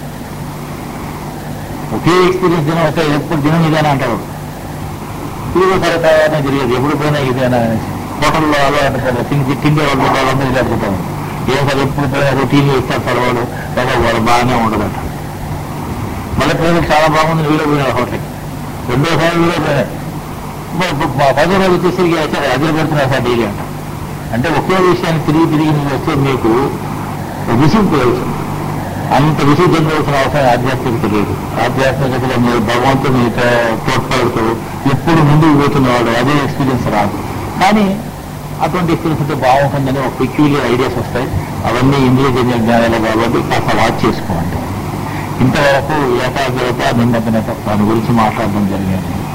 ఒకే ఎక్స్పీరియన్స్ దినం ఒకే ఎప్పుడు దినం ఇదేనా అంటారు ఇది సరే తర్వాత జరిగేది ఎప్పుడు పోయినా ఇదేనా అనేసి హోటల్లో అలవాటు కదా తిండి తిండి వాళ్ళు వాళ్ళందరూ ఇలా అనుకుంటారు ఏం సార్ ఎప్పుడు పోయినా రొటీన్ ఇస్తారు చదవడు లేదా వాళ్ళు బాగానే ఉండదట మళ్ళీ ప్రజలు చాలా బాగుంది వీడియో పోయినారు హోటల్కి రెండోసారి వీడియో పోయినాయి మరి ఇప్పుడు మా పదో రోజు వచ్చేసరికి వచ్చారు అదిరి పెడుతున్నారు సార్ డైలీ అంట అంటే ఒకే విషయాన్ని తిరిగి తిరిగి మీరు వస్తే మీకు విసిగిపోవచ్చు అంత విసుగు చెందవలసిన అవసరం ఆధ్యాత్మికత లేదు ఆధ్యాత్మికతలో మీరు భగవంతుడు మీకు తోడ్పడుతూ ఎప్పుడు ముందుకు పోతున్నవాడు అదే ఎక్స్పీరియన్స్ రాదు కానీ అటువంటి ఎక్స్పీరియన్స్ ఉంటే బాగుంటుందని ఒక పెక్యులర్ ఐడియాస్ వస్తాయి అవన్నీ ఇంద్రియజన్య జ్ఞానాలు కాబట్టి కాస్త వాచ్ చేసుకోండి ఇంతవరకు ఏకాగ్రత నిమగ్నత దాని గురించి మాట్లాడడం జరిగింది